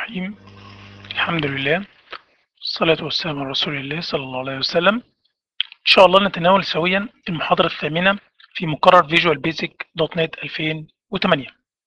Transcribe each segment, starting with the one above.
الرحيم الحمد لله والصلاة والسلام على رسول الله صلى الله عليه وسلم إن شاء الله نتناول سويا المحاضرة الثامنة في مقرر فيجوال بيزك دوت نت 2008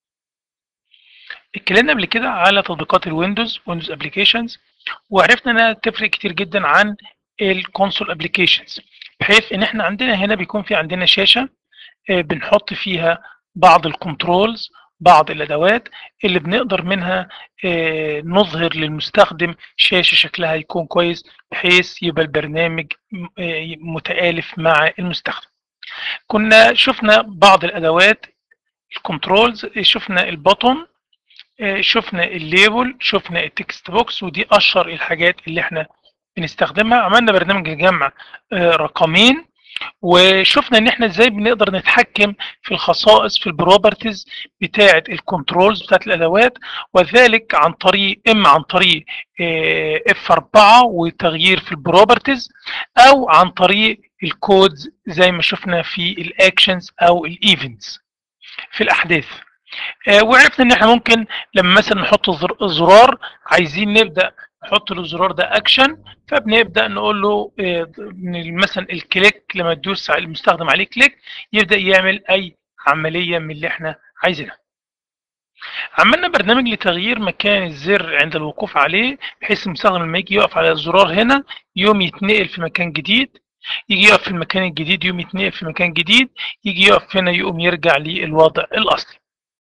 اتكلمنا قبل كده على تطبيقات الويندوز ويندوز ابلكيشنز وعرفنا انها تفرق كتير جدا عن الكونسول ابلكيشنز بحيث ان احنا عندنا هنا بيكون في عندنا شاشة آه، بنحط فيها بعض الكنترولز بعض الادوات اللي بنقدر منها آه، نظهر للمستخدم شاشة شكلها يكون كويس بحيث يبقى البرنامج م- آه، متآلف مع المستخدم كنا شفنا بعض الادوات الكنترولز شفنا البطن آه، شفنا الليبل شفنا التكست بوكس ودي اشهر الحاجات اللي احنا بنستخدمها عملنا برنامج لجمع آه، رقمين وشفنا ان احنا ازاي بنقدر نتحكم في الخصائص في البروبرتيز بتاعه الكنترولز بتاعه الادوات وذلك عن طريق اما عن طريق اف 4 وتغيير في البروبرتيز او عن طريق الكودز زي ما شفنا في الاكشنز او الايفنتس في الاحداث آه، وعرفنا ان احنا ممكن لما مثلا نحط زر- زرار عايزين نبدا نحط الزرار ده اكشن فبنبدا نقول له آه، من مثلا الكليك لما تدوس على المستخدم عليه كليك يبدا يعمل اي عمليه من اللي احنا عايزينها عملنا برنامج لتغيير مكان الزر عند الوقوف عليه بحيث المستخدم لما يجي يقف على الزرار هنا يوم يتنقل في مكان جديد يجي يقف في المكان الجديد يوم يتنقل في مكان جديد يجي يقف هنا يقوم يرجع للوضع الاصلي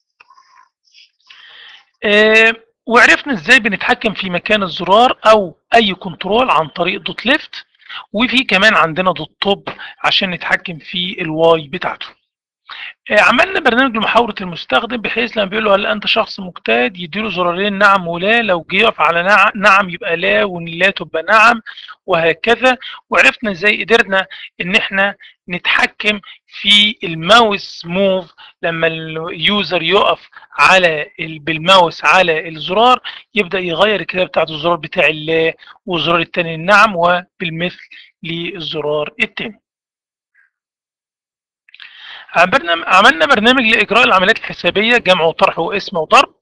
آه، وعرفنا ازاي بنتحكم في مكان الزرار او اي كنترول عن طريق دوت ليفت وفي كمان عندنا دوت توب عشان نتحكم في الواي بتاعته آه، عملنا برنامج لمحاورة المستخدم بحيث لما بيقول له هل انت شخص مجتهد يديله زرارين نعم ولا لو جه يقف على نع- نعم يبقى لا ولا تبقى نعم وهكذا وعرفنا ازاي قدرنا ان احنا نتحكم في الماوس موف لما اليوزر يقف على ال- بالماوس على الزرار يبدا يغير الكتابه بتاعت الزرار بتاع اللا والزرار الثاني النعم وبالمثل للزرار الثاني عملنا عملنا برنامج لاجراء العمليات الحسابيه جمع وطرح وقسم وضرب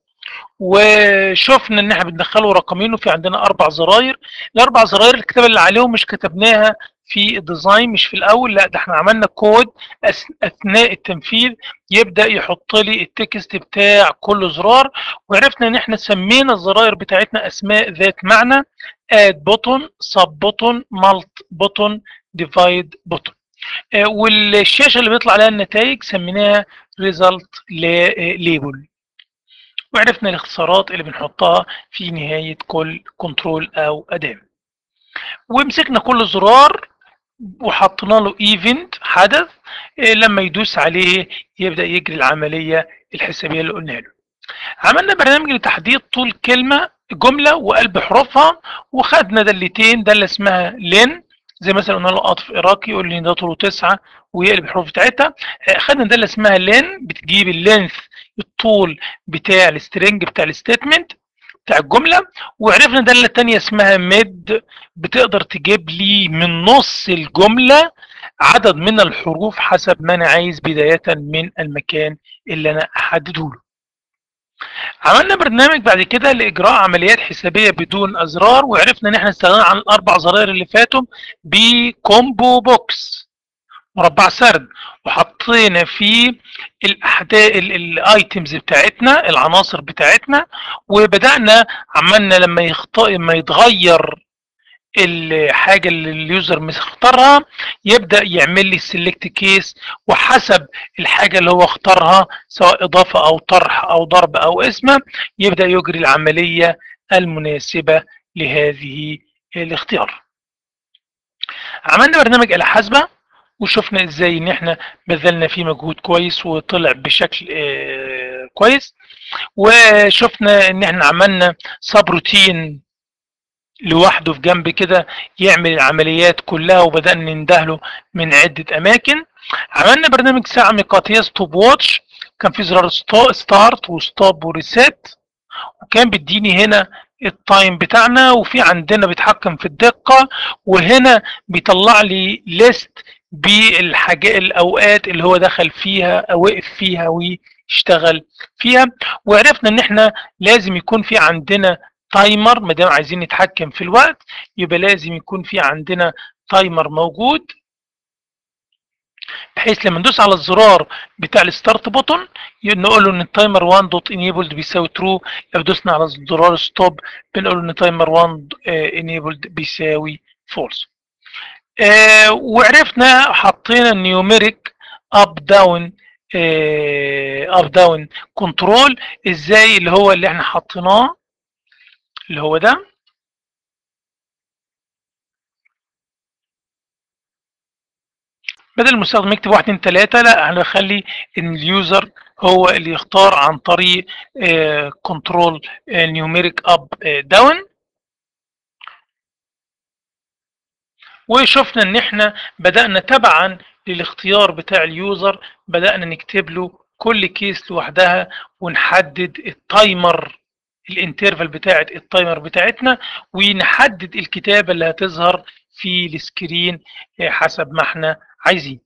وشفنا ان احنا بندخله رقمين وفي عندنا اربع زراير الاربع زراير الكتابه اللي عليهم مش كتبناها في الديزاين مش في الاول لا ده احنا عملنا كود أس- اثناء التنفيذ يبدا يحط لي التكست بتاع كل زرار وعرفنا ان احنا سمينا الزراير بتاعتنا اسماء ذات معنى اد بوتون سب بوتون مالت بوتون ديفايد بوتون والشاشه اللي بيطلع عليها النتائج سميناها ريزلت ليبل وعرفنا الاختصارات اللي بنحطها في نهاية كل كنترول أو أداة ومسكنا كل زرار وحطينا له ايفنت حدث إيه، لما يدوس عليه يبدأ يجري العملية الحسابية اللي قلنا له عملنا برنامج لتحديد طول كلمة جملة وقلب حروفها وخدنا دلتين دالة اسمها لين زي مثلا قلنا له قطف عراقي يقول لي إن ده طوله تسعة ويقلب الحروف بتاعتها آه، خدنا دالة اسمها لين بتجيب اللينث الطول بتاع السترنج بتاع الستيتمنت بتاع الجملة وعرفنا دالة تانية اسمها ميد بتقدر تجيب لي من نص الجملة عدد من الحروف حسب ما انا عايز بداية من المكان اللي انا احدده له عملنا برنامج بعد كده لاجراء عمليات حسابيه بدون ازرار وعرفنا ان احنا استغنينا عن الاربع زراير اللي فاتوا بكومبو بوكس مربع سرد وحطينا فيه الاحداث الايتمز بتاعتنا العناصر بتاعتنا وبدانا عملنا لما يخط... لما يتغير الحاجه اللي اليوزر مختارها يبدا يعمل لي السلكت كيس وحسب الحاجه اللي هو اختارها سواء اضافه او طرح او ضرب او اسم يبدا يجري العمليه المناسبه لهذه الاختيار عملنا برنامج آلة حاسبة وشفنا ازاي ان احنا بذلنا فيه مجهود كويس وطلع بشكل آه، كويس وشفنا ان احنا عملنا سب روتين لوحده في جنب كده يعمل العمليات كلها وبدأنا نندهله من عدة أماكن عملنا برنامج ساعة ميقاتية ستوب واتش كان في زرار ستارت وستوب وريسيت وكان بيديني هنا التايم بتاعنا وفي عندنا بيتحكم في الدقة وهنا بيطلع لي ليست بالحاجات الأوقات اللي هو دخل فيها أو وقف فيها واشتغل فيها وعرفنا ان احنا لازم يكون في عندنا تايمر ما دام عايزين نتحكم في الوقت يبقى لازم يكون في عندنا تايمر موجود بحيث لما ندوس على الزرار بتاع الستارت بوتون نقول له ان التايمر 1 دوت انيبلد بيساوي ترو لو دوسنا على زرار ستوب بنقول له ان تايمر 1 انيبلد بيساوي فولس آه وعرفنا حطينا النيوميريك اب داون اب داون كنترول ازاي اللي هو اللي احنا حطيناه اللي هو ده بدل المستخدم يكتب 1 2 3 لا هنخلي ان اليوزر هو اللي يختار عن طريق كنترول نيوميريك اب داون وشفنا ان احنا بدأنا تبعا للاختيار بتاع اليوزر بدأنا نكتب له كل كيس لوحدها ونحدد التايمر الانترفال بتاعه التايمر بتاعتنا ونحدد الكتابة اللي هتظهر في السكرين حسب ما احنا عايزين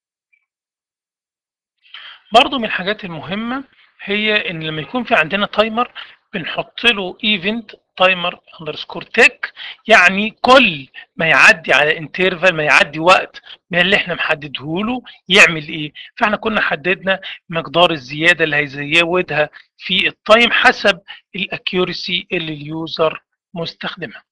برضو من الحاجات المهمة هي ان لما يكون في عندنا تايمر بنحط له ايفنت تايمر اندرسكور تك يعني كل ما يعدي على انترفال ما يعدي وقت من اللي احنا محدده له يعمل ايه فاحنا كنا حددنا مقدار الزياده اللي هيزودها في التايم حسب الاكيورسي اللي اليوزر مستخدمها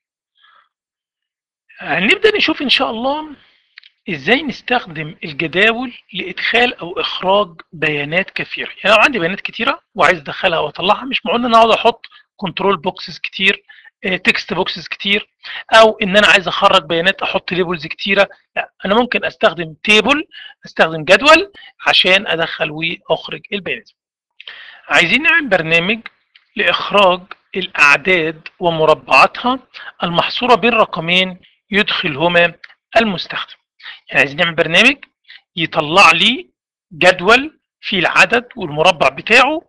هنبدا نشوف ان شاء الله ازاي نستخدم الجداول لادخال او اخراج بيانات كثيره يعني لو عندي بيانات كثيره وعايز ادخلها واطلعها مش معقول ان انا اقعد احط كنترول بوكسز كتير تكست بوكسز كتير او ان انا عايز اخرج بيانات احط ليبلز كتيره لا انا ممكن استخدم تيبل استخدم جدول عشان ادخل واخرج البيانات عايزين نعمل برنامج لاخراج الاعداد ومربعاتها المحصوره بين رقمين يدخلهما المستخدم يعني عايزين نعمل برنامج يطلع لي جدول فيه العدد والمربع بتاعه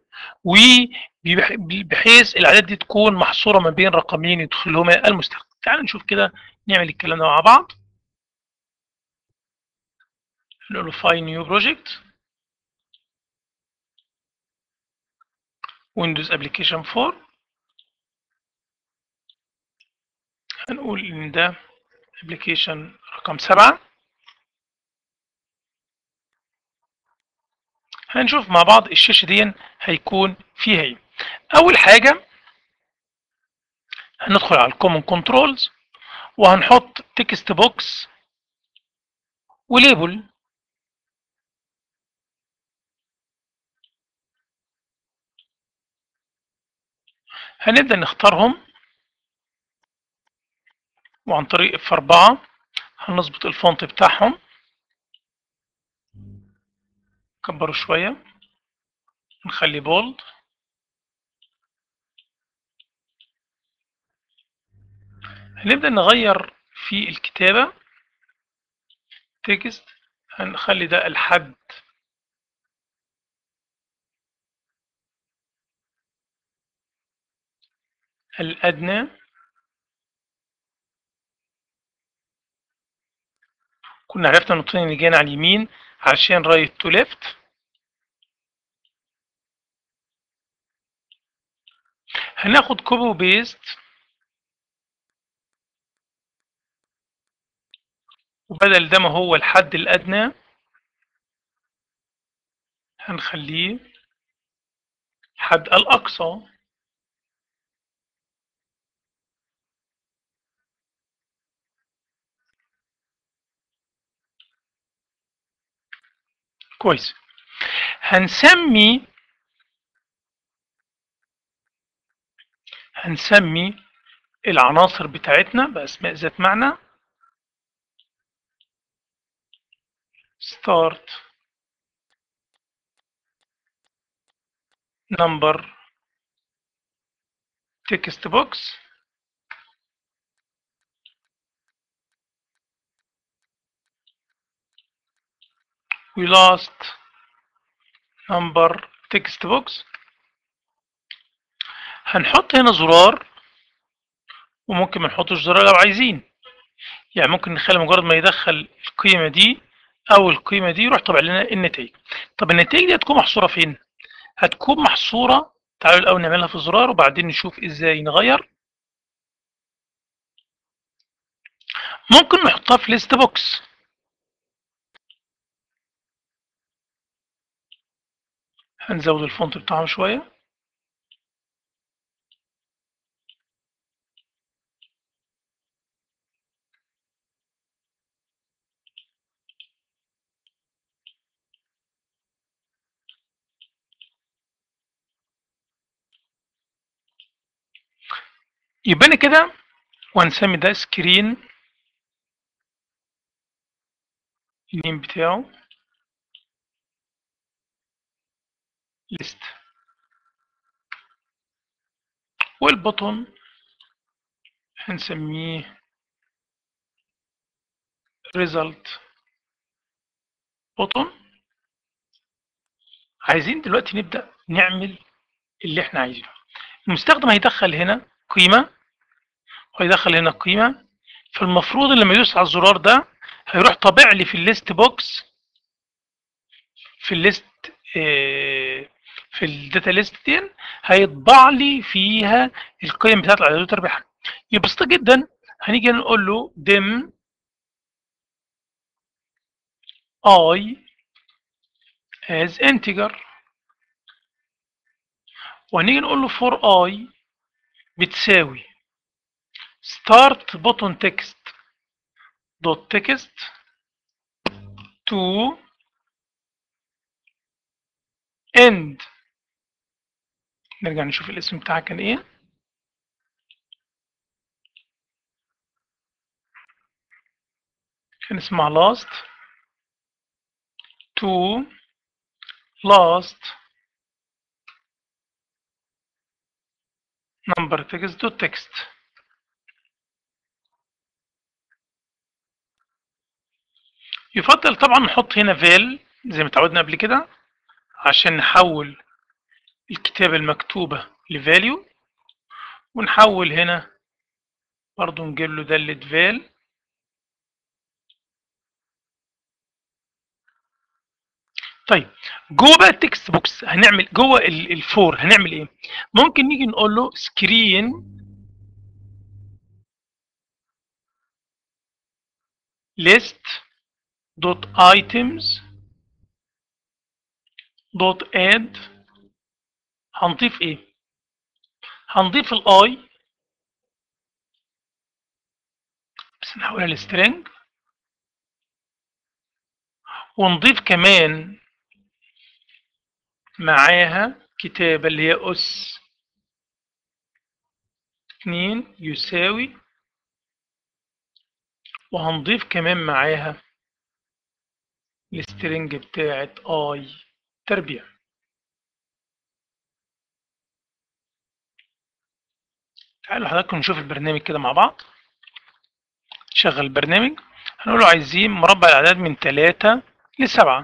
وبحيث الاعداد دي تكون محصوره ما بين رقمين يدخلهما المستخدم تعالوا نشوف كده نعمل الكلام ده مع بعض نقول له فاين نيو بروجكت ويندوز ابلكيشن 4 هنقول ان ده ابلكيشن رقم 7 هنشوف مع بعض الشاشه دي هيكون فيها ايه اول حاجه هندخل على الكومن كنترولز وهنحط تكست بوكس وليبل هنبدا نختارهم وعن طريق اف 4 هنظبط الفونت بتاعهم نكبره شوية نخلي بولد هنبدأ نغير في الكتابة تكست هنخلي ده الحد الأدنى كنا عرفنا النقطتين اللي جايين على اليمين عشان رايت تو ليفت هناخد كوبي وبيست وبدل ده ما هو الحد الأدنى هنخليه الحد الأقصى كويس هنسمي هنسمي العناصر بتاعتنا بأسماء ذات معنى start number text box we lost number text box هنحط هنا زرار وممكن ما نحطش زرار لو عايزين يعني ممكن نخلي مجرد ما يدخل القيمة دي أو القيمة دي يروح طبع لنا النتائج طب النتائج دي هتكون محصورة فين؟ هتكون محصورة تعالوا الاول نعملها في زرار وبعدين نشوف ازاي نغير ممكن نحطها في ليست بوكس هنزود الفونت بتاعهم شويه يبقى كده وهنسمي ده سكرين النيم بتاعه ليست والبطن هنسميه result button عايزين دلوقتي نبدأ نعمل اللي احنا عايزينه المستخدم هيدخل هنا قيمة ويدخل هنا قيمة فالمفروض لما يدوس على الزرار ده هيروح طابع لي في الليست بوكس في الليست في الداتا ليست دي هيطبع لي فيها القيم بتاعت العدد الربح ببساطه جدا هنيجي نقول له dim i as integer وهنيجي نقول له for i بتساوي start button text dot text to end نرجع نشوف الاسم بتاعها كان ايه كان اسمها last to last number text dot text يفضل طبعا نحط هنا فيل زي ما تعودنا قبل كده عشان نحول الكتابة المكتوبة لفاليو ونحول هنا برضو نجيب له دالة فال طيب جوه بقى التكست بوكس هنعمل جوه الفور هنعمل ايه ممكن نيجي نقول له سكرين list dot items dot add هنضيف ايه هنضيف الاي بس نحولها لسترنج ونضيف كمان معاها كتابة اللي هي أس اتنين يساوي وهنضيف كمان معاها السترنج بتاعت اي تربيع تعالوا حضراتكم نشوف البرنامج كده مع بعض شغل البرنامج هنقول له عايزين مربع الاعداد من 3 ل 7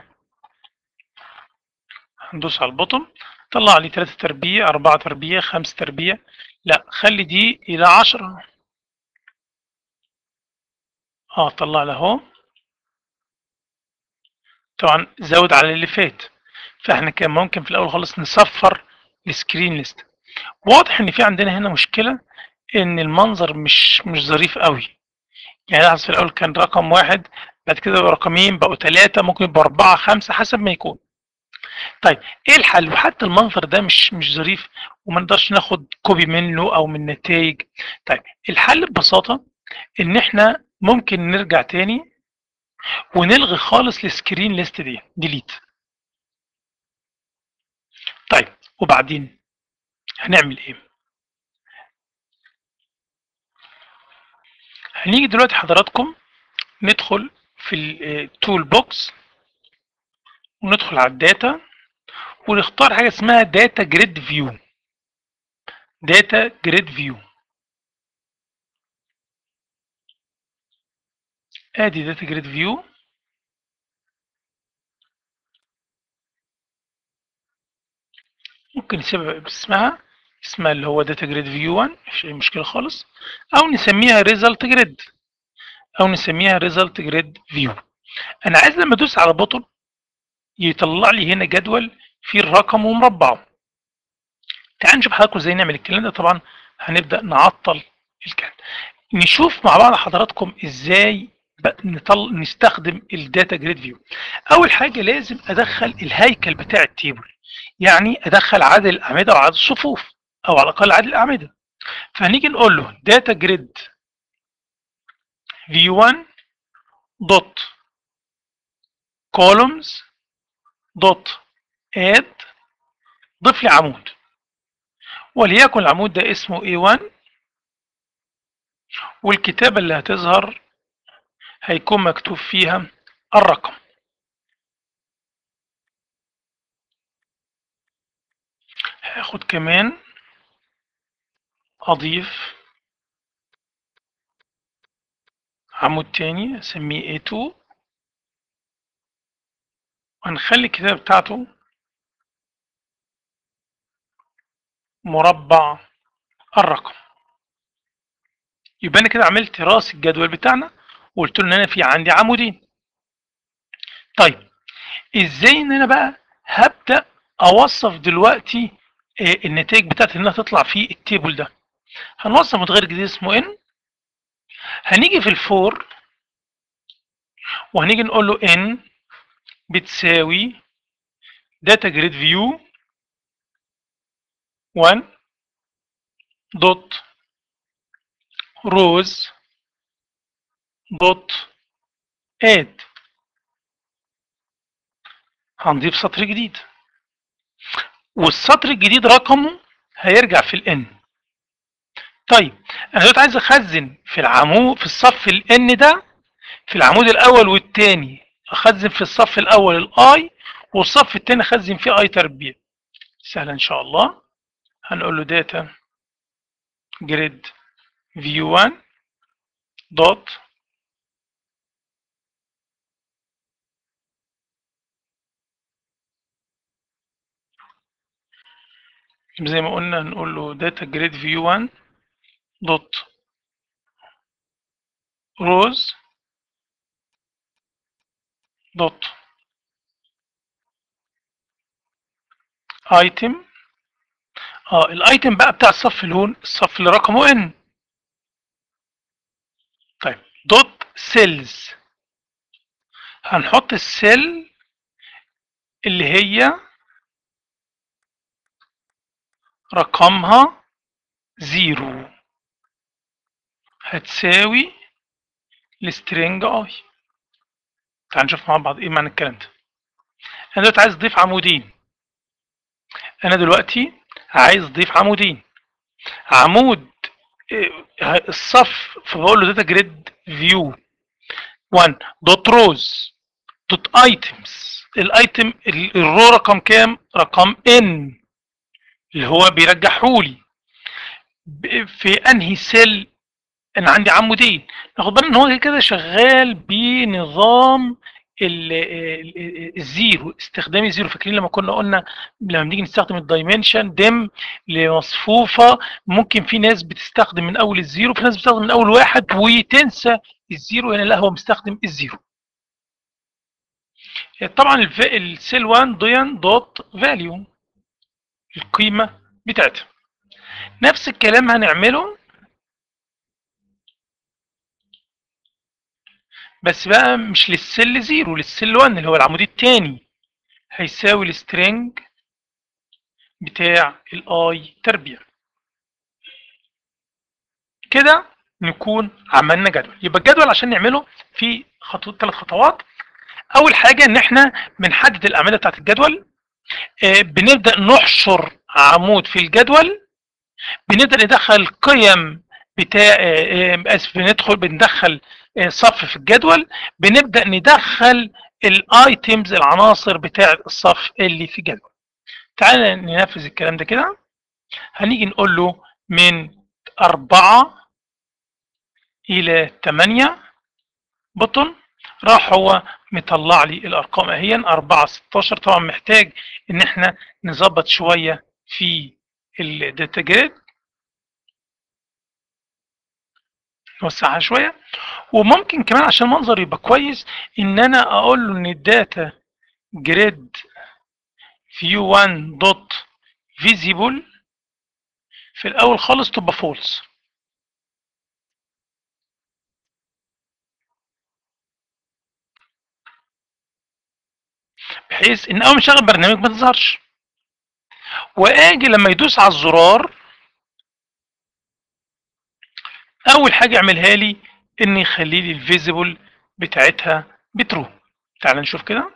هندوس على البطن طلع لي 3 تربيع 4 تربيع 5 تربيع لا خلي دي الى 10 اه طلع له اهو طبعا زود على اللي فات فاحنا كان ممكن في الاول خالص نصفر السكرين ليست واضح ان في عندنا هنا مشكله ان المنظر مش مش ظريف قوي يعني لاحظ في الاول كان رقم واحد بعد كده بقى رقمين بقوا ثلاثه ممكن يبقوا اربعه خمسه حسب ما يكون طيب ايه الحل وحتى المنظر ده مش مش ظريف وما نقدرش ناخد كوبي منه او من النتائج طيب الحل ببساطه ان احنا ممكن نرجع تاني ونلغي خالص السكرين ليست دي ديليت طيب وبعدين هنعمل ايه هنيجي دلوقتي حضراتكم ندخل في التول بوكس وندخل على الداتا ونختار حاجه اسمها داتا جريد فيو داتا جريد فيو ادي داتا جريد فيو ممكن نسيبها باسمها اسمها اللي هو داتا جريد فيو 1 مفيش اي مشكله خالص او نسميها ريزلت جريد او نسميها ريزلت جريد فيو انا عايز لما ادوس على بطن يطلع لي هنا جدول فيه الرقم ومربعه تعال نشوف حضراتكم ازاي نعمل الكلام ده طبعا هنبدا نعطل الكلام نشوف مع بعض حضراتكم ازاي نطل... نستخدم الداتا جريد فيو اول حاجه لازم ادخل الهيكل بتاع التيبل يعني ادخل عدد الاعمده وعدد الصفوف او على الاقل عدد الاعمده فهنيجي نقول له داتا جريد في 1 دوت columns دوت اد ضيف لي عمود وليكن العمود ده اسمه A1 والكتابة اللي هتظهر هيكون مكتوب فيها الرقم هاخد كمان اضيف عمود تاني اسميه A2 وهنخلي الكتابة بتاعته مربع الرقم يبقى انا كده عملت راس الجدول بتاعنا وقلت له ان انا في عندي عمودين طيب ازاي ان انا بقى هبدا اوصف دلوقتي النتائج بتاعتي انها تطلع في التيبل ده هنوصف متغير جديد اسمه ان هنيجي في الفور وهنيجي نقول له ان بتساوي داتا جريد فيو 1 دوت روز دوت اد هنضيف سطر جديد والسطر الجديد رقمه هيرجع في الان طيب انا دلوقتي عايز اخزن في العمود في الصف الان ده في العمود الاول والثاني اخزن في الصف الاول الاي والصف الثاني اخزن فيه اي تربيع سهله ان شاء الله هنقول له داتا جريد فيو 1 دوت زي ما قلنا هنقول له داتا جريد فيو 1 دوت روز دوت ايتم اه الايتم بقى بتاع الصف اللون الصف اللي رقمه ان طيب دوت سيلز هنحط السيل اللي هي رقمها زيرو هتساوي السترينج اي تعال نشوف مع بعض ايه معنى الكلام ده انا دلوقتي عايز اضيف عمودين انا دلوقتي عايز اضيف عمودين عمود الصف فبقول له داتا جريد فيو 1 دوت روز دوت ايتمز الايتم الرو رقم كام رقم ان اللي هو بيرجحهولي في انهي سيل انا عندي عمودين ناخد بالنا ان هو كده شغال بنظام الزيرو استخدام الزيرو فاكرين لما كنا قلنا لما بنيجي نستخدم الدايمنشن دم لمصفوفه ممكن في ناس بتستخدم من اول الزيرو في ناس بتستخدم من اول واحد وتنسى الزيرو هنا لا هو مستخدم الزيرو طبعا السيل 1 دوين دوت فاليو القيمه بتاعتها نفس الكلام هنعمله بس بقى مش للسل زيرو للسل 1 اللي هو العمود الثاني هيساوي السترينج بتاع الاي تربيع كده نكون عملنا جدول يبقى الجدول عشان نعمله في خطوات ثلاث خطوات اول حاجه ان احنا بنحدد الاعمده بتاعت الجدول آه بنبدا نحشر عمود في الجدول بنبدا ندخل قيم بتاع اسف بندخل بندخل صف في الجدول بنبدا ندخل الايتمز العناصر بتاع الصف اللي في الجدول تعال ننفذ الكلام ده كده هنيجي نقول له من أربعة إلى تمانية بطن راح هو مطلع لي الأرقام أهيا أربعة ستاشر طبعا محتاج إن احنا نظبط شوية في الداتا جريد نوسعها شويه وممكن كمان عشان المنظر يبقى كويس ان انا اقول له ان الداتا جريد فيو 1 دوت فيزيبل في الاول خالص تبقى فولس بحيث ان اول ما اشغل برنامج ما تظهرش واجي لما يدوس على الزرار اول حاجه يعملها لي ان يخلي لي الفيزيبل بتاعتها بترو تعال نشوف كده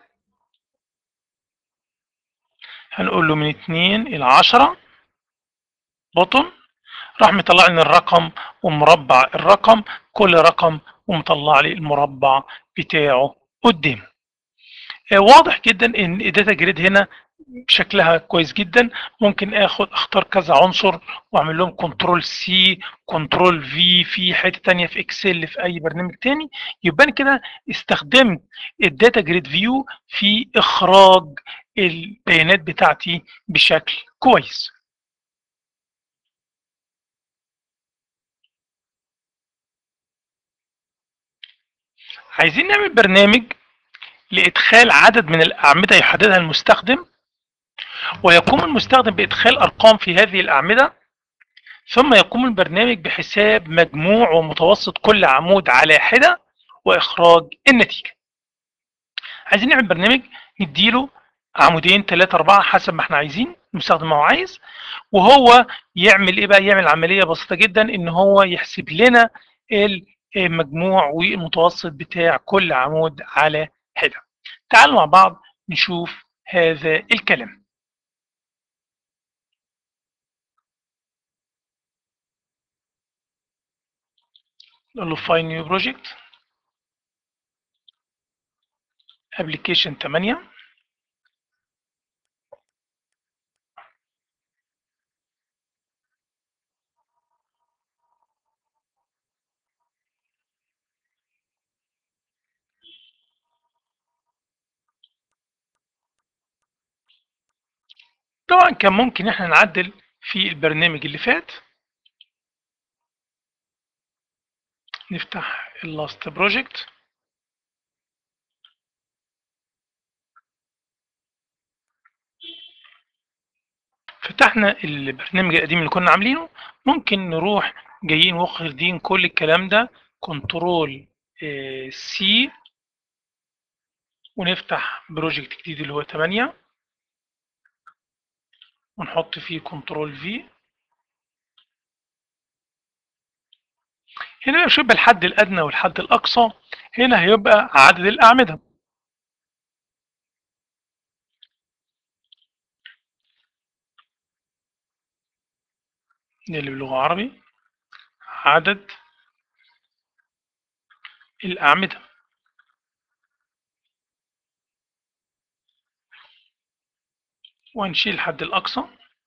هنقول له من 2 الى 10 بوتون راح مطلع لي الرقم ومربع الرقم كل رقم ومطلع لي المربع بتاعه قدام واضح جدا ان الداتا جريد هنا شكلها كويس جدا ممكن اخد اختار كذا عنصر واعمل لهم كنترول سي كنترول في في حته ثانيه في اكسل في اي برنامج تاني يبقى انا كده استخدمت الداتا جريد فيو في اخراج البيانات بتاعتي بشكل كويس عايزين نعمل برنامج لإدخال عدد من الأعمدة يحددها المستخدم ويقوم المستخدم بإدخال أرقام في هذه الأعمدة ثم يقوم البرنامج بحساب مجموع ومتوسط كل عمود على حدة وإخراج النتيجة عايزين نعمل برنامج نديله عمودين ثلاثة أربعة حسب ما احنا عايزين المستخدم هو عايز وهو يعمل ايه بقى يعمل عملية بسيطة جدا ان هو يحسب لنا المجموع والمتوسط بتاع كل عمود على حدة تعالوا مع بعض نشوف هذا الكلام نقول له فاين نيو بروجكت ابلكيشن 8 طبعا كان ممكن احنا نعدل في البرنامج اللي فات نفتح اللاست بروجكت فتحنا البرنامج القديم اللي كنا عاملينه ممكن نروح جايين واخدين كل الكلام ده كنترول سي ونفتح بروجكت جديد اللي هو 8 ونحط فيه كنترول في هنا مش هيبقى الحد الأدنى والحد الأقصى هنا هيبقى عدد الأعمدة اللي باللغة العربي عدد الأعمدة ونشيل الحد الأقصى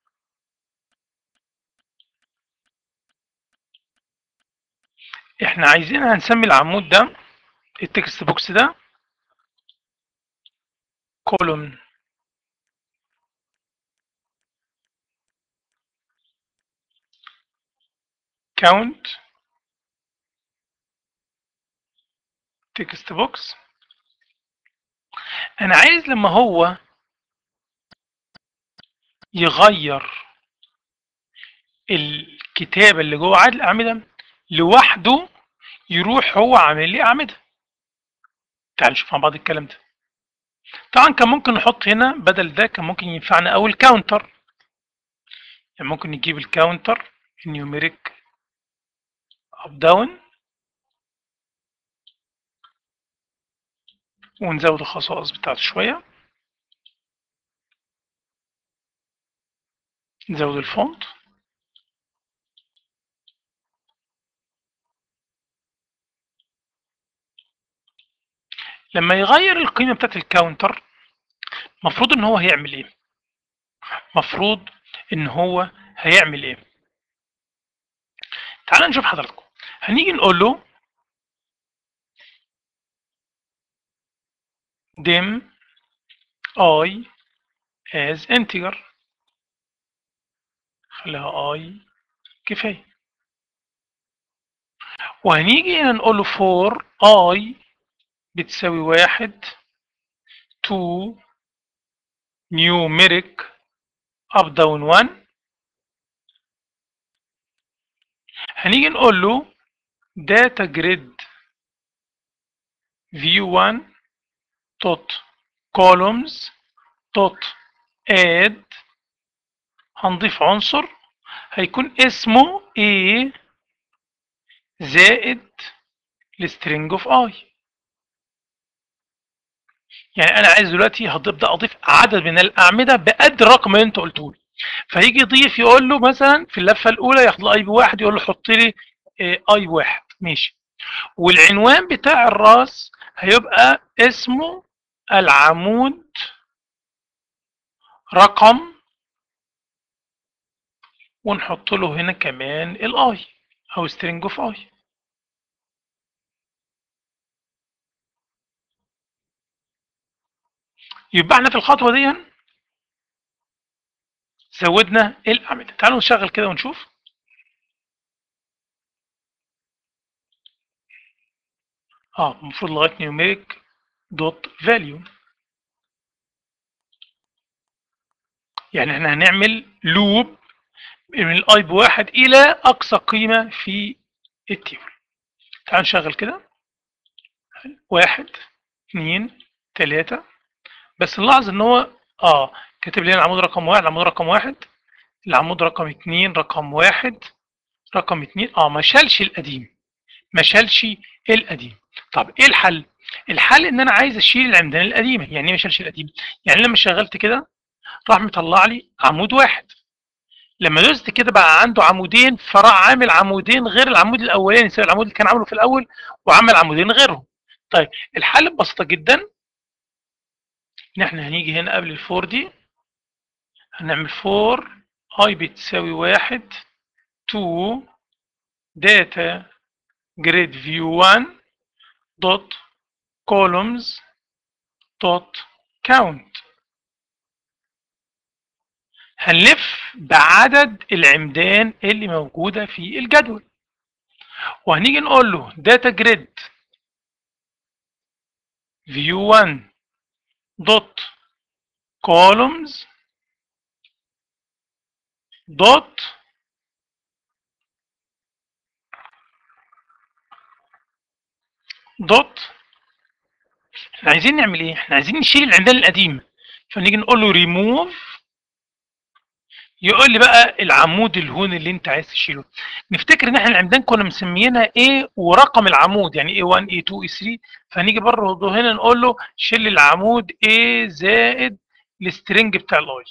احنا عايزين هنسمي العمود ده التكست بوكس ده كولوم كاونت تكست بوكس انا عايز لما هو يغير الكتابة اللي جوه عدد الأعمدة لوحده يروح هو عامل لي أعمدة تعالوا نشوف مع بعض الكلام ده طبعا كان ممكن نحط هنا بدل ده كان ممكن ينفعنا أول كاونتر يعني ممكن نجيب الكاونتر نيوميريك اب داون ونزود الخصائص بتاعته شويه نزود الفونت لما يغير القيمة بتاعت الكاونتر مفروض ان هو هيعمل ايه مفروض ان هو هيعمل ايه تعال نشوف حضراتكم هنيجي نقول له dim i as integer خليها i كفاية وهنيجي هنا نقول له for i بتساوي واحد to numeric up down 1 هنيجي نقول له data grid view 1 dot columns dot add هنضيف عنصر هيكون اسمه a زائد السترينج اوف اي يعني انا عايز دلوقتي هبدا اضيف عدد من الاعمده بقد الرقم اللي انت قلته لي فيجي يضيف يقول له مثلا في اللفه الاولى ياخد له اي بواحد يقول له حط لي اي واحد ماشي والعنوان بتاع الراس هيبقى اسمه العمود رقم ونحط له هنا كمان الاي او string of i يبقى احنا في الخطوه دي زودنا الاعمده تعالوا نشغل كده ونشوف اه المفروض لغايه numeric دوت فاليو يعني احنا هنعمل لوب من الاي بواحد الى اقصى قيمه في التيبل تعالوا نشغل كده واحد اثنين ثلاثة بس نلاحظ ان هو اه كاتب لي العمود رقم واحد العمود رقم واحد العمود رقم اتنين رقم واحد رقم اتنين اه ما شالش القديم ما شالش القديم طب ايه الحل الحل ان انا عايز اشيل العمدان القديمه يعني ايه ما شالش القديم يعني لما شغلت كده راح مطلع لي عمود واحد لما دوست كده بقى عنده عمودين فراح عامل عمودين غير العمود الاولاني سواء العمود اللي كان عامله في الاول وعمل عمودين غيرهم طيب الحل ببساطه جدا ان احنا هنيجي هنا قبل الفور دي هنعمل فور اي بتساوي واحد تو داتا جريد فيو 1 دوت columns دوت count هنلف بعدد العمدان اللي موجودة في الجدول وهنيجي نقول له data grid view 1 dot columns dot دوت احنا عايزين نعمل ايه احنا عايزين نشيل العمدان القديم فنيجي نقول له ريموف يقول لي بقى العمود الهون اللي انت عايز تشيله نفتكر ان احنا العمدان كنا مسميينها ايه ورقم العمود يعني A1 A2 A3 فنيجي برضه هنا نقول له شيل العمود A زائد السترنج بتاع الاي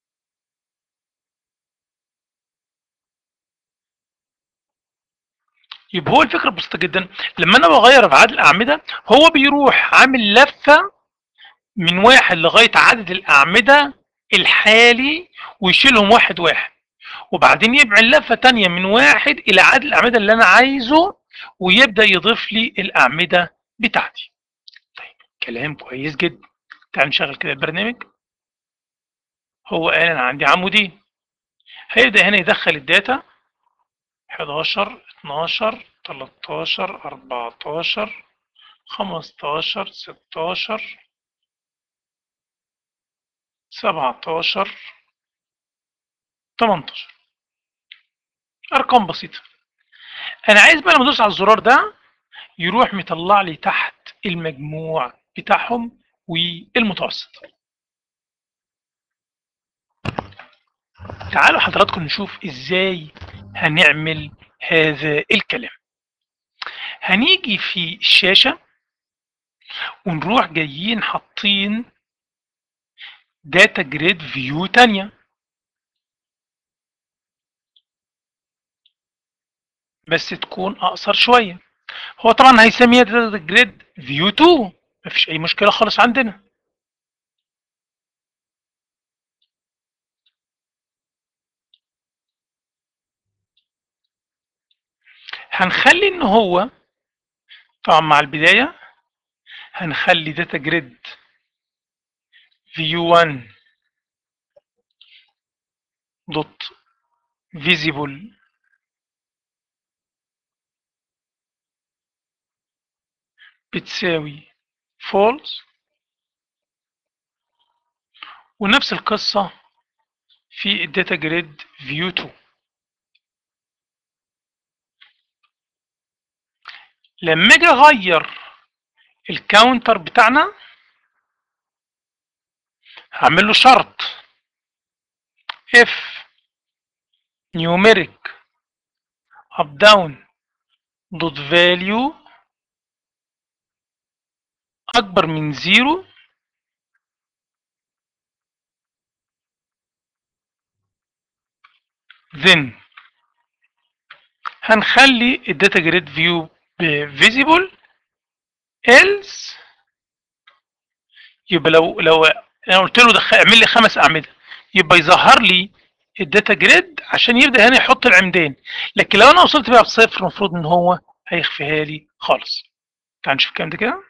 يبقى هو الفكره بسيطه جدا لما انا بغير في عدد الاعمده هو بيروح عامل لفه من واحد لغايه عدد الاعمده الحالي ويشيلهم واحد واحد وبعدين يبعد لفه تانية من واحد الى عدد الاعمده اللي انا عايزه ويبدا يضيف لي الاعمده بتاعتي طيب كلام كويس جدا تعال نشغل كده البرنامج هو قال انا عندي عمودين هيبدا هنا يدخل الداتا 11 12 13 14 15 16 17 18 ارقام بسيطه انا عايز بقى لما ادوس على الزرار ده يروح مطلع لي تحت المجموع بتاعهم والمتوسط تعالوا حضراتكم نشوف ازاي هنعمل هذا الكلام هنيجي في الشاشة ونروح جايين حاطين داتا جريد فيو تانية بس تكون اقصر شوية هو طبعا هيسميها داتا جريد فيو 2 مفيش اي مشكلة خالص عندنا هنخلي ان هو طبعا مع البداية هنخلي داتا جريد فيو 1 دوت فيزيبل بتساوي فولس ونفس القصة في الداتا جريد فيو 2 لما اجي اغير الكاونتر بتاعنا هعمل له شرط if numeric up down dot value اكبر من زيرو then هنخلي الداتا جريد فيو فيزيبل else يبقى لو لو انا قلت له دخل اعمل لي خمس اعمده يبقى يظهر لي الداتا جريد عشان يبدا هنا يحط العمدان لكن لو انا وصلت بقى بصفر المفروض ان هو هيخفيها لي خالص تعال نشوف الكلام ده كده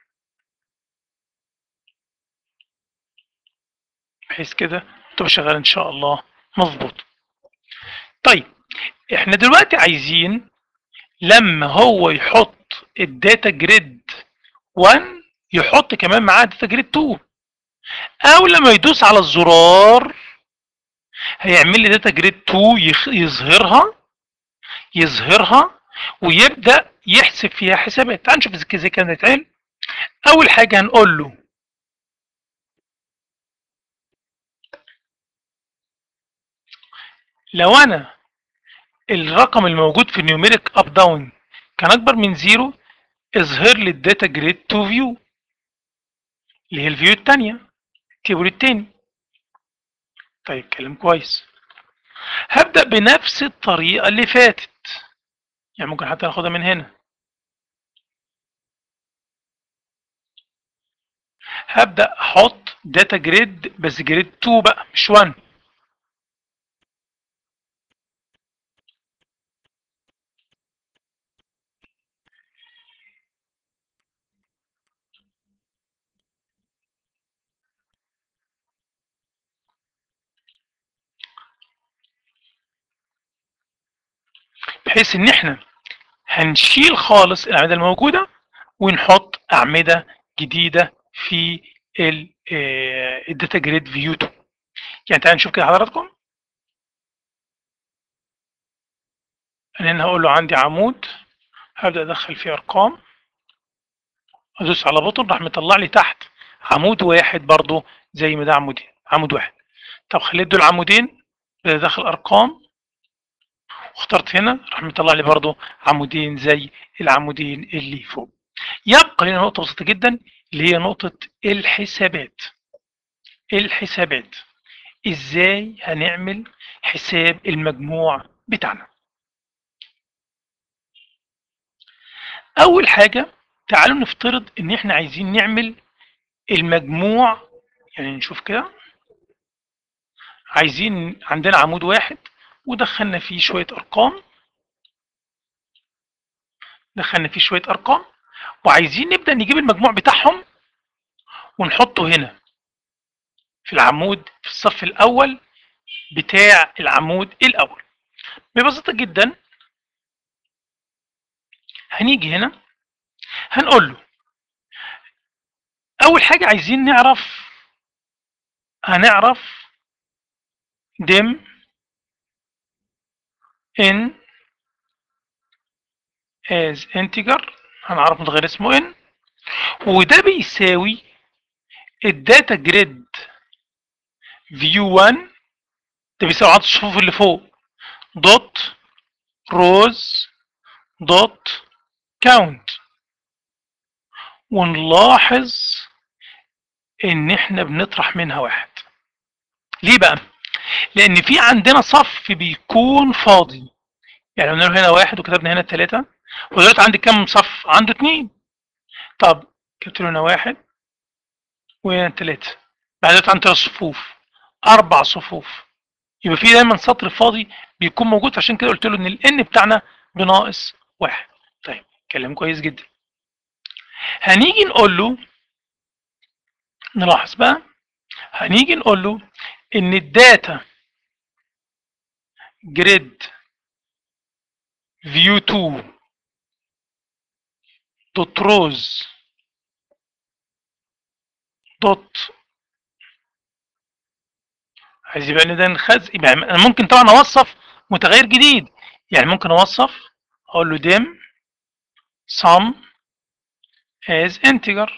بحيث كده تبقى شغال ان شاء الله مظبوط طيب احنا دلوقتي عايزين لما هو يحط الداتا جريد 1 يحط كمان معاه داتا جريد 2 او لما يدوس على الزرار هيعمل لي داتا جريد 2 يخ- يظهرها يظهرها ويبدا يحسب فيها حسابات تعال نشوف ازاي ازاي كانت هتتعمل اول حاجه هنقول له لو انا الرقم الموجود في النيوميريك اب داون كان اكبر من زيرو اظهر لي الداتا جريد 2 فيو اللي هي الفيو الثانيه التيبل الثاني طيب كلام كويس هبدا بنفس الطريقه اللي فاتت يعني ممكن حتى ناخدها من هنا هبدا احط داتا جريد بس جريد 2 بقى مش 1 بحيث ان احنا هنشيل خالص الاعمده الموجوده ونحط اعمده جديده في الداتا جريد فيو 2 يعني تعالوا نشوف كده حضراتكم انا هنا هقول له عندي عمود هبدا ادخل فيه ارقام ادوس على بطن راح مطلع لي تحت عمود واحد برضو زي ما ده عمودين عمود واحد طب خليت دول عمودين بدأ ادخل ارقام واخترت هنا راح مطلع لي برضو عمودين زي العمودين اللي فوق يبقى لنا نقطة بسيطة جدا اللي هي نقطة الحسابات الحسابات ازاي هنعمل حساب المجموع بتاعنا اول حاجة تعالوا نفترض ان احنا عايزين نعمل المجموع يعني نشوف كده عايزين عندنا عمود واحد ودخلنا فيه شوية ارقام دخلنا فيه شوية ارقام وعايزين نبدأ نجيب المجموع بتاعهم ونحطه هنا في العمود في الصف الاول بتاع العمود الاول ببساطة جدا هنيجي هنا هنقول له اول حاجة عايزين نعرف هنعرف دم ان as integer هنعرف متغير اسمه ان وده بيساوي الداتا جريد فيو 1 ده بيساوي عدد الصفوف اللي فوق دوت روز دوت كاونت ونلاحظ ان احنا بنطرح منها واحد ليه بقى لان في عندنا صف بيكون فاضي يعني لو نروح هنا واحد وكتبنا هنا ثلاثة ودلوقتي عندي كام صف عنده اتنين طب كتبت له هنا واحد وهنا ثلاثة بعد ذلك عندي ثلاث صفوف اربع صفوف يبقى في دايما سطر فاضي بيكون موجود عشان كده قلت له ان الان بتاعنا بناقص واحد طيب كلام كويس جدا هنيجي نقول له نلاحظ بقى هنيجي نقول له ان الداتا جريد فيو 2 دوت روز دوت عايز يبقى ان ده نخز يبقى انا ممكن طبعا اوصف متغير جديد يعني ممكن اوصف اقول له ديم sum as integer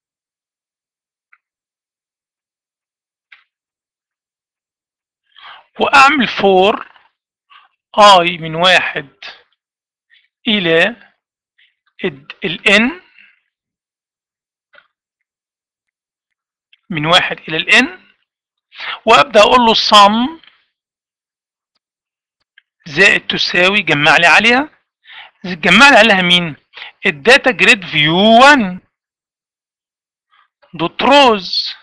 واعمل for i من واحد الى ال n من واحد الى ال n وابدا اقول له sum زائد تساوي جمع لي عليها جمع لي عليها مين الداتا جريد فيو 1 دوت روز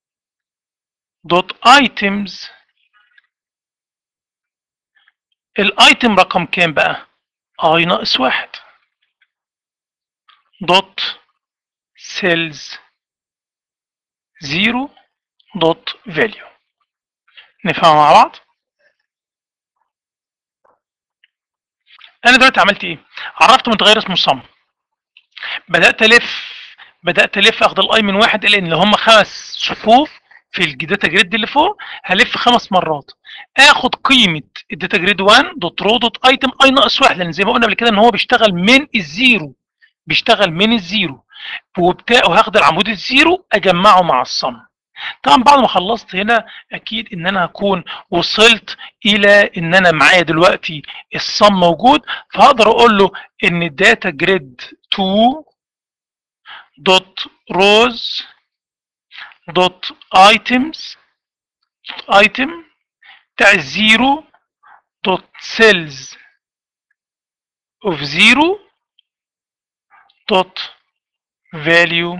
دوت ايتمز الايتم رقم كام بقى اي ناقص واحد دوت سيلز زيرو دوت فاليو نفهم مع بعض انا دلوقتي عملت ايه عرفت متغير اسمه صم بدات الف بدات الف اخد الاي من واحد لان اللي هم خمس صفوف في الداتا جريد اللي فوق هلف خمس مرات اخد قيمه الداتا جريد 1 دوت رو دوت ايتم اي ناقص واحد لان زي ما قلنا قبل كده ان هو بيشتغل من الزيرو بيشتغل من الزيرو وبتاع وهاخد العمود الزيرو اجمعه مع الصم طبعا بعد ما خلصت هنا اكيد ان انا هكون وصلت الى ان انا معايا دلوقتي الصم موجود فهقدر اقول له ان الداتا جريد 2 دوت روز دوت ايتمز ايتم بتاع الزيرو دوت سيلز اوف زيرو دوت فاليو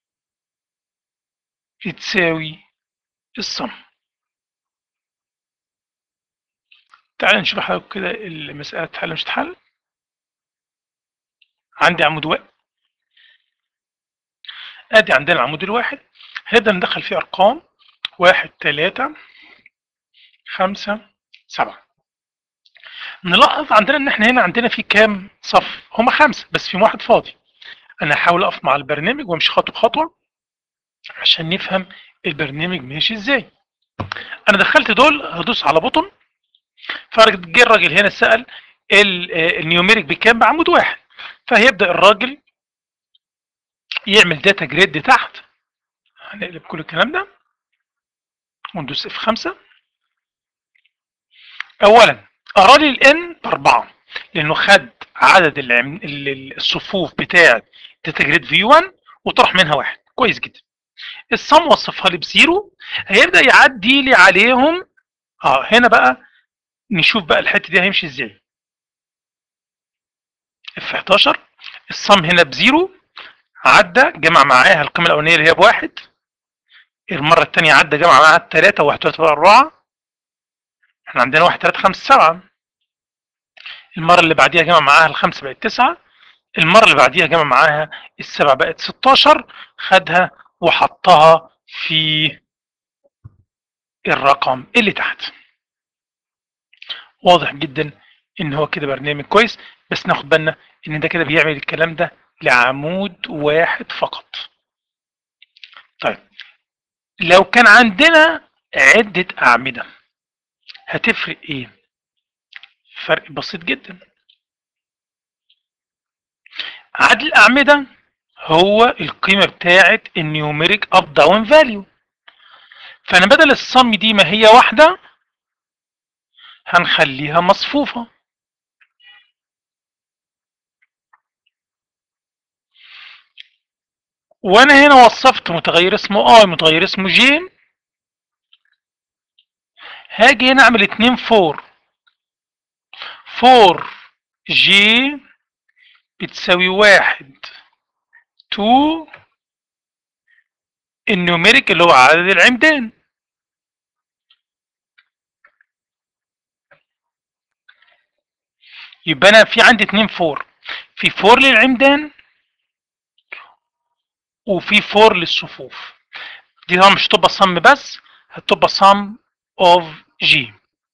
بتساوي الصم تعال نشوف حضرتك كده المسألة تحل مش تحل عندي عمود واحد ادي عندنا العمود الواحد هنبدأ ندخل فيه ارقام واحد تلاتة خمسة سبعة نلاحظ عندنا ان احنا هنا عندنا في كام صف هما خمسة بس في واحد فاضي انا هحاول اقف مع البرنامج وامشي خطوة بخطوة عشان نفهم البرنامج ماشي ازاي انا دخلت دول هدوس على بطن فجه الراجل هنا سأل النيوميريك بكام بعمود واحد فهيبدأ الراجل يعمل داتا جريد تحت هنقلب كل الكلام ده وندوس اف 5 اولا ارى لي الان باربعه لانه خد عدد الصفوف بتاعه داتا جريد في 1 وطرح منها واحد كويس جدا الصم وصفها لي بزيرو هيبدا يعدي لي عليهم اه هنا بقى نشوف بقى الحته دي هيمشي ازاي اف 11 الصم هنا بزيرو عدى جمع معاها القيمه الاولانيه اللي هي بواحد المره الثانيه عدى جمع معاها الثلاثه وواحد ثلاثه اربعه احنا عندنا واحد ثلاثه خمسه سبعه المره اللي بعديها جمع معاها الخمسه بقت تسعه المره اللي بعديها جمع معاها السبعه بقت 16 خدها وحطها في الرقم اللي تحت واضح جدا ان هو كده برنامج كويس بس ناخد بالنا ان ده كده بيعمل الكلام ده لعمود واحد فقط طيب لو كان عندنا عدة أعمدة هتفرق ايه فرق بسيط جدا عدد الأعمدة هو القيمة بتاعة النيوميريك اب داون فاليو فأنا بدل الصم دي ما هي واحدة هنخليها مصفوفة وانا هنا وصفت متغير اسمه اي متغير اسمه جي هاجي هنا اعمل اتنين فور فور جي بتساوي واحد تو النيوميريك اللي هو عدد العمدان يبقى انا في عندي اتنين فور في فور للعمدان وفي فور للصفوف دي طبعا مش هتبقى صم بس هتبقى صم اوف جي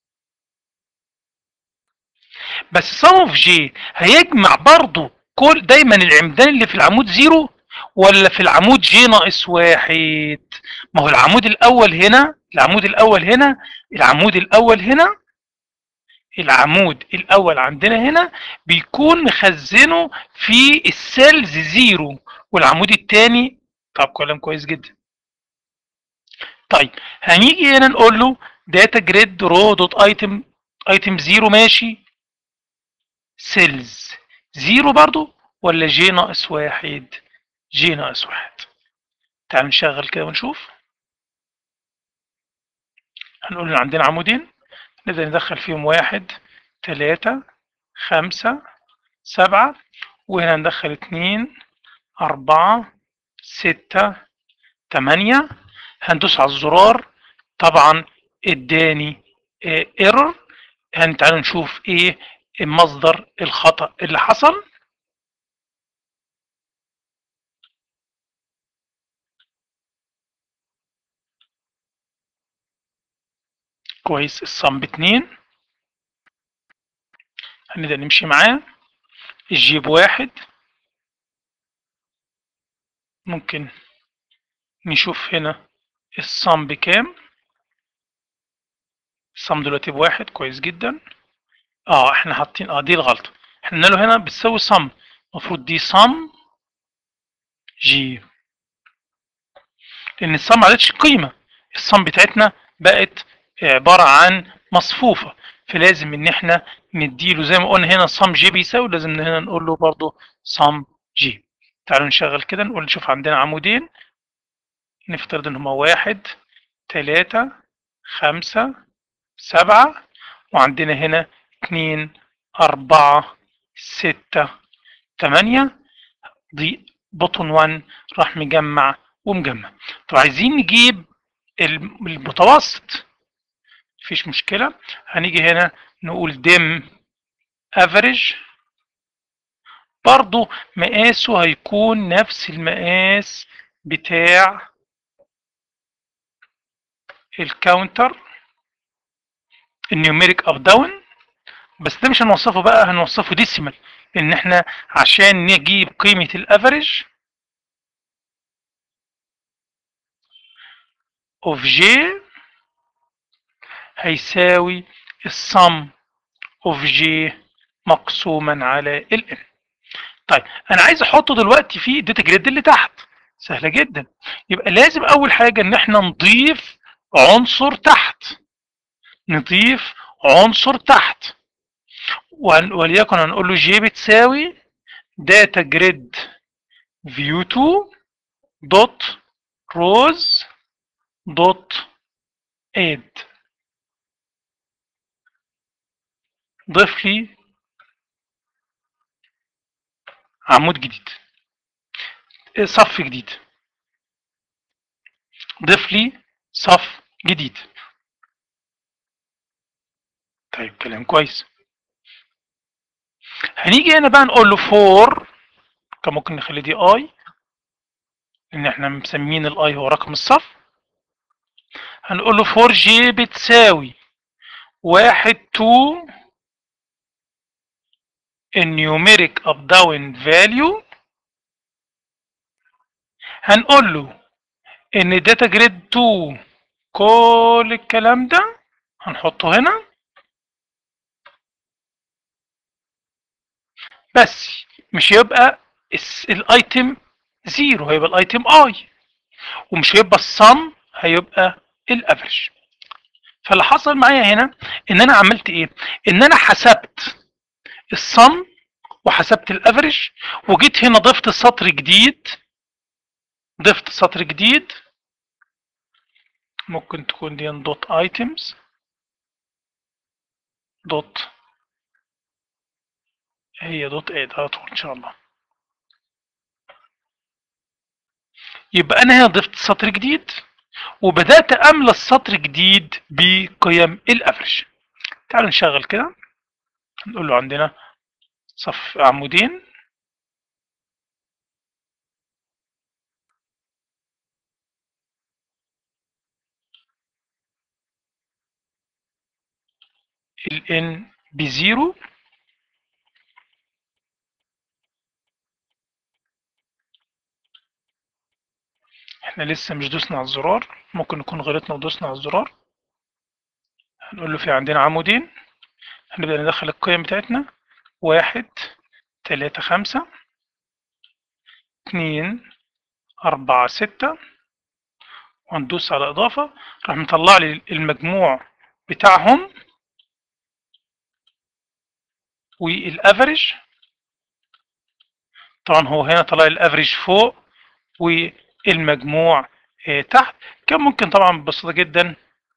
بس صم اوف جي هيجمع برضو كل دايما العمدان اللي في العمود زيرو ولا في العمود جي ناقص واحد ما هو العمود الاول هنا العمود الاول هنا العمود الاول هنا العمود الاول عندنا هنا بيكون مخزنه في السيلز زيرو والعمود الثاني طب كلام كويس جدا طيب هنيجي هنا نقول له داتا جريد رو دوت ايتم ايتم زيرو ماشي سيلز زيرو برضو ولا جي ناقص واحد جي ناقص واحد تعال نشغل كده ونشوف هنقول ان عندنا عمودين نبدأ ندخل فيهم واحد تلاتة خمسة سبعة وهنا ندخل اتنين أربعة ستة تمانية هندوس على الزرار طبعا اداني ايرور هنتعالوا نشوف ايه مصدر الخطأ اللي حصل كويس الصم باتنين هنبدأ نمشي معاه الجيب واحد ممكن نشوف هنا الصم بكام الصم دلوقتي بواحد كويس جدا اه احنا حاطين اه دي الغلطة احنا قلنا له هنا بتساوي صم المفروض دي صم جي لان الصم ما عادتش قيمة الصم بتاعتنا بقت عبارة عن مصفوفة فلازم ان احنا نديله زي ما قلنا هنا صم جي بيساوي لازم هنا نقول له برضه صم جي تعالوا نشغل كده نقول نشوف عندنا عمودين نفترض ان هما واحد تلاتة خمسة سبعة وعندنا هنا اتنين أربعة ستة تمانية دي بطن 1 راح مجمع ومجمع طب عايزين نجيب المتوسط مفيش مشكلة هنيجي هنا نقول دم افريج برضو مقاسه هيكون نفس المقاس بتاع الكاونتر النيوميريك اب داون بس ده مش هنوصفه بقى هنوصفه ديسيمال لان احنا عشان نجيب قيمة الافريج اوف جي هيساوي السم اوف جي مقسوما على ال n طيب انا عايز احطه دلوقتي في الداتا جريد اللي تحت سهله جدا يبقى لازم اول حاجه ان احنا نضيف عنصر تحت نضيف عنصر تحت وليكن هنقول له جي بتساوي داتا جريد فيو 2 دوت روز دوت اد ضيف لي عمود جديد صف جديد ضيف لي صف جديد طيب كلام كويس هنيجي هنا بقى نقول له فور كان ممكن نخلي دي اي لان احنا مسمين الاي هو رقم الصف هنقول له فور جي بتساوي واحد تو النيوميريك اب داون فاليو هنقول له ان داتا جريد 2 كل الكلام ده هنحطه هنا بس مش هيبقى الايتم زيرو هيبقى الايتم اي ومش هيبقى الصم هيبقى الافرج فاللي حصل معايا هنا ان انا عملت ايه ان انا حسبت الصم وحسبت الافرج وجيت هنا ضفت سطر جديد ضفت سطر جديد ممكن تكون دي دوت ايتمز دوت هي دوت اد على طول ان شاء الله يبقى انا هنا ضفت سطر جديد وبدات املى السطر جديد بقيم الافرج تعالوا نشغل كده نقول له عندنا صف عمودين ال n بزيرو احنا لسه مش دوسنا على الزرار ممكن نكون غلطنا ودوسنا على الزرار هنقول له في عندنا عمودين هنبدأ ندخل القيم بتاعتنا واحد تلاتة خمسة اتنين أربعة ستة وندوس على إضافة راح مطلع لي المجموع بتاعهم والافريج طبعا هو هنا طلع الافريج فوق والمجموع آه، تحت كان ممكن طبعا ببساطة جدا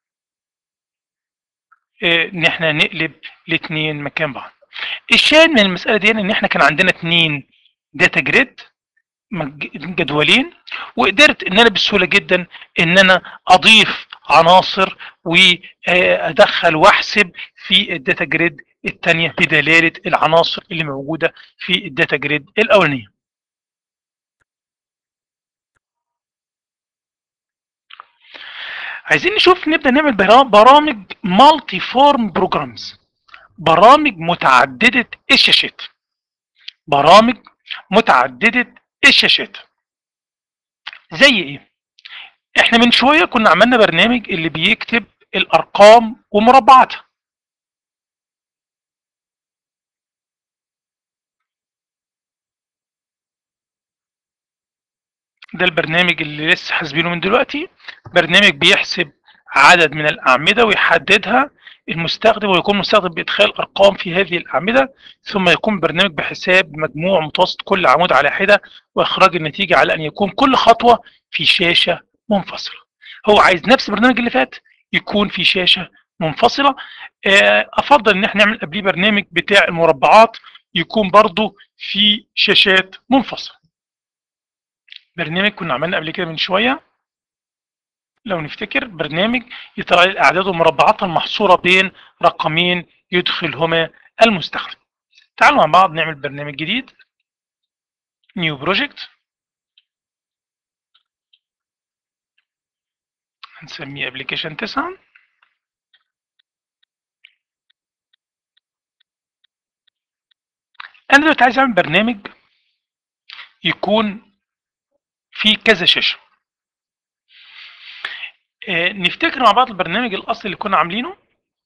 آه، ان احنا نقلب الاثنين مكان بعض الشاهد من المسألة دي ان احنا كان عندنا اثنين داتا جريد جدولين وقدرت ان انا بسهولة جدا ان انا اضيف عناصر وادخل واحسب في الداتا جريد الثانية بدلالة العناصر اللي موجودة في الداتا جريد الاولانية عايزين نشوف نبدأ نعمل برامج مالتي فورم بروجرامز برامج متعددة الشاشات برامج متعددة الشاشات زي ايه احنا من شوية كنا عملنا برنامج اللي بيكتب الارقام ومربعاتها ده البرنامج اللي لسه حاسبينه من دلوقتي برنامج بيحسب عدد من الأعمدة ويحددها المستخدم ويكون المستخدم بإدخال أرقام في هذه الأعمدة ثم يقوم برنامج بحساب مجموع متوسط كل عمود على حدة وإخراج النتيجة على أن يكون كل خطوة في شاشة منفصلة هو عايز نفس البرنامج اللي فات يكون في شاشة منفصلة آه، أفضل إن احنا نعمل قبليه برنامج بتاع المربعات يكون برضه في شاشات منفصلة برنامج كنا عملنا قبل كده من شوية لو نفتكر برنامج يطلع لي الأعداد ومربعاتها المحصورة بين رقمين يدخلهما المستخدم تعالوا مع بعض نعمل برنامج جديد نيو بروجكت هنسميه ابلكيشن 9 انا دلوقتي عايز اعمل برنامج يكون فيه كذا شاشه آه، نفتكر مع بعض البرنامج الاصلي اللي كنا عاملينه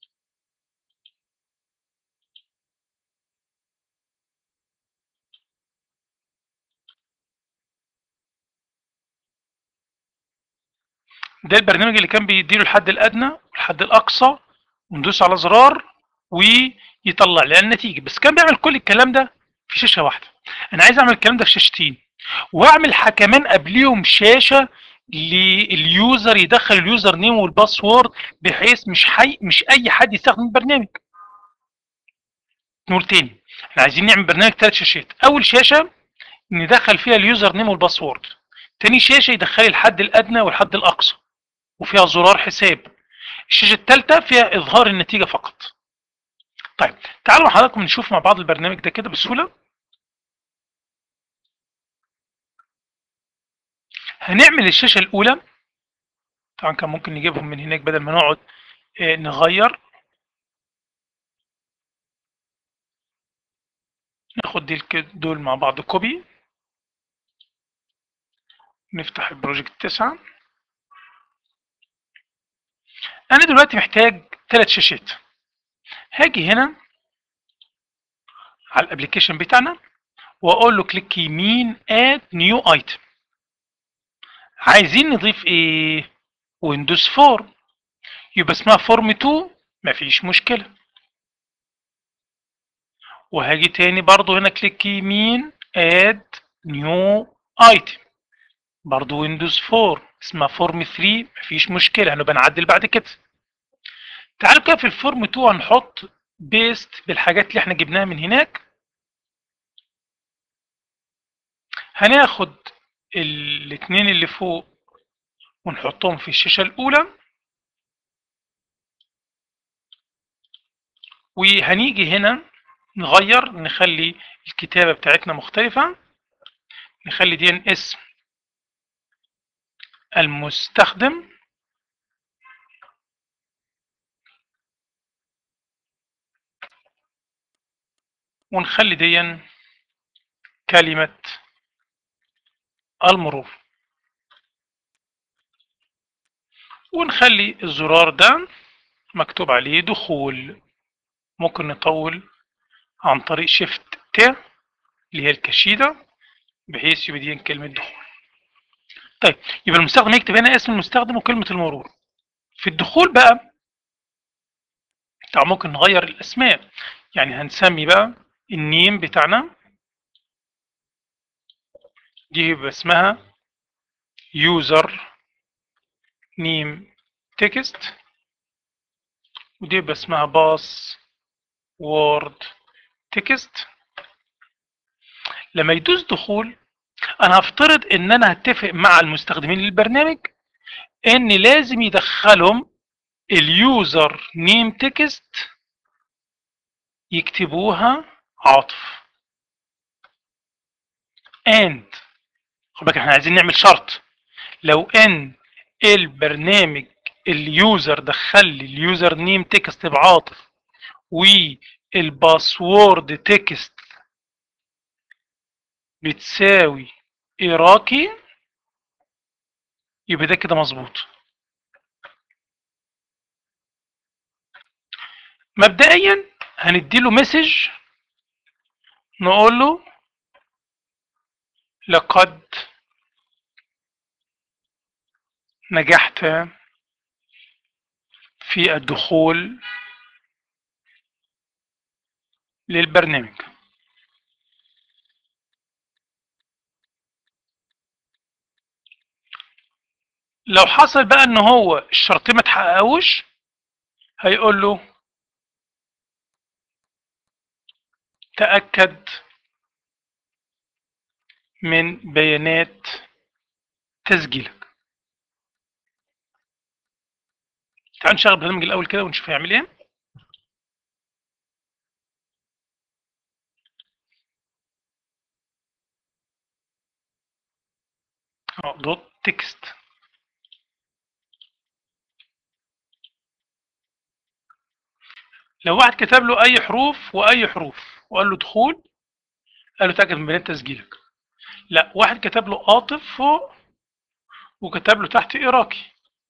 ده البرنامج اللي كان بيديله الحد الادنى والحد الاقصى وندوس على زرار ويطلع لي النتيجه بس كان بيعمل كل الكلام ده في شاشه واحده انا عايز اعمل الكلام ده في شاشتين واعمل كمان قبليهم شاشه لليوزر يدخل اليوزر نيم والباسورد بحيث مش حي مش اي حد يستخدم البرنامج نقول تاني احنا عايزين نعمل برنامج ثلاث شاشات اول شاشه ندخل فيها اليوزر نيم والباسورد تاني شاشه يدخل الحد الادنى والحد الاقصى وفيها زرار حساب الشاشه الثالثه فيها اظهار النتيجه فقط طيب تعالوا حضراتكم نشوف مع بعض البرنامج ده كده بسهوله هنعمل الشاشة الأولى طبعا كان ممكن نجيبهم من هناك بدل ما نقعد آه، نغير ناخد دي دول مع بعض كوبي نفتح البروجكت 9 أنا دلوقتي محتاج ثلاث شاشات هاجي هنا على الابلكيشن بتاعنا واقول له كليك يمين اد نيو ايتم عايزين نضيف ايه ويندوز فورم يبقى اسمها فورم 2 مفيش مشكلة وهاجي تاني برضو هنا كليك يمين اد نيو ايتم برضو ويندوز 4 اسمها فورم 3 مفيش مشكلة هنبقى نعدل بعد كده تعالوا كده في الفورم 2 هنحط بيست بالحاجات اللي احنا جبناها من هناك هناخد الاثنين اللي فوق ونحطهم في الشاشة الأولى وهنيجي هنا نغير نخلي الكتابة بتاعتنا مختلفة نخلي دي اسم المستخدم ونخلي دي كلمة المرور ونخلي الزرار ده مكتوب عليه دخول ممكن نطول عن طريق شيفت ت اللي هي الكشيدة بحيث يبقى دي كلمة دخول طيب يبقى المستخدم يكتب هنا اسم المستخدم وكلمة المرور في الدخول بقى طبعا ممكن نغير الأسماء يعني هنسمي بقى النيم بتاعنا دي يبقى اسمها user name text ودي يبقى اسمها باس وورد تكست لما يدوس دخول انا هفترض ان انا هتفق مع المستخدمين للبرنامج ان لازم يدخلهم اليوزر نيم تكست يكتبوها عاطف and خد بالك احنا عايزين نعمل شرط لو ان البرنامج اليوزر دخل لي اليوزر نيم تكست بعاطف والباسورد تكست بتساوي إيراكي يبقى ده كده مظبوط مبدئيا هنديله مسج نقول له لقد نجحت في الدخول للبرنامج لو حصل بقى ان هو الشرطين ما اتحققوش هيقول له تأكد من بيانات تسجيلك تعال نشغل البرنامج الاول كده ونشوف هيعمل ايه اه دوت تكست لو واحد كتب له اي حروف واي حروف وقال له دخول قال له تاكد من بيانات تسجيلك لا واحد كتب له عاطف فوق وكتب له تحت إراكي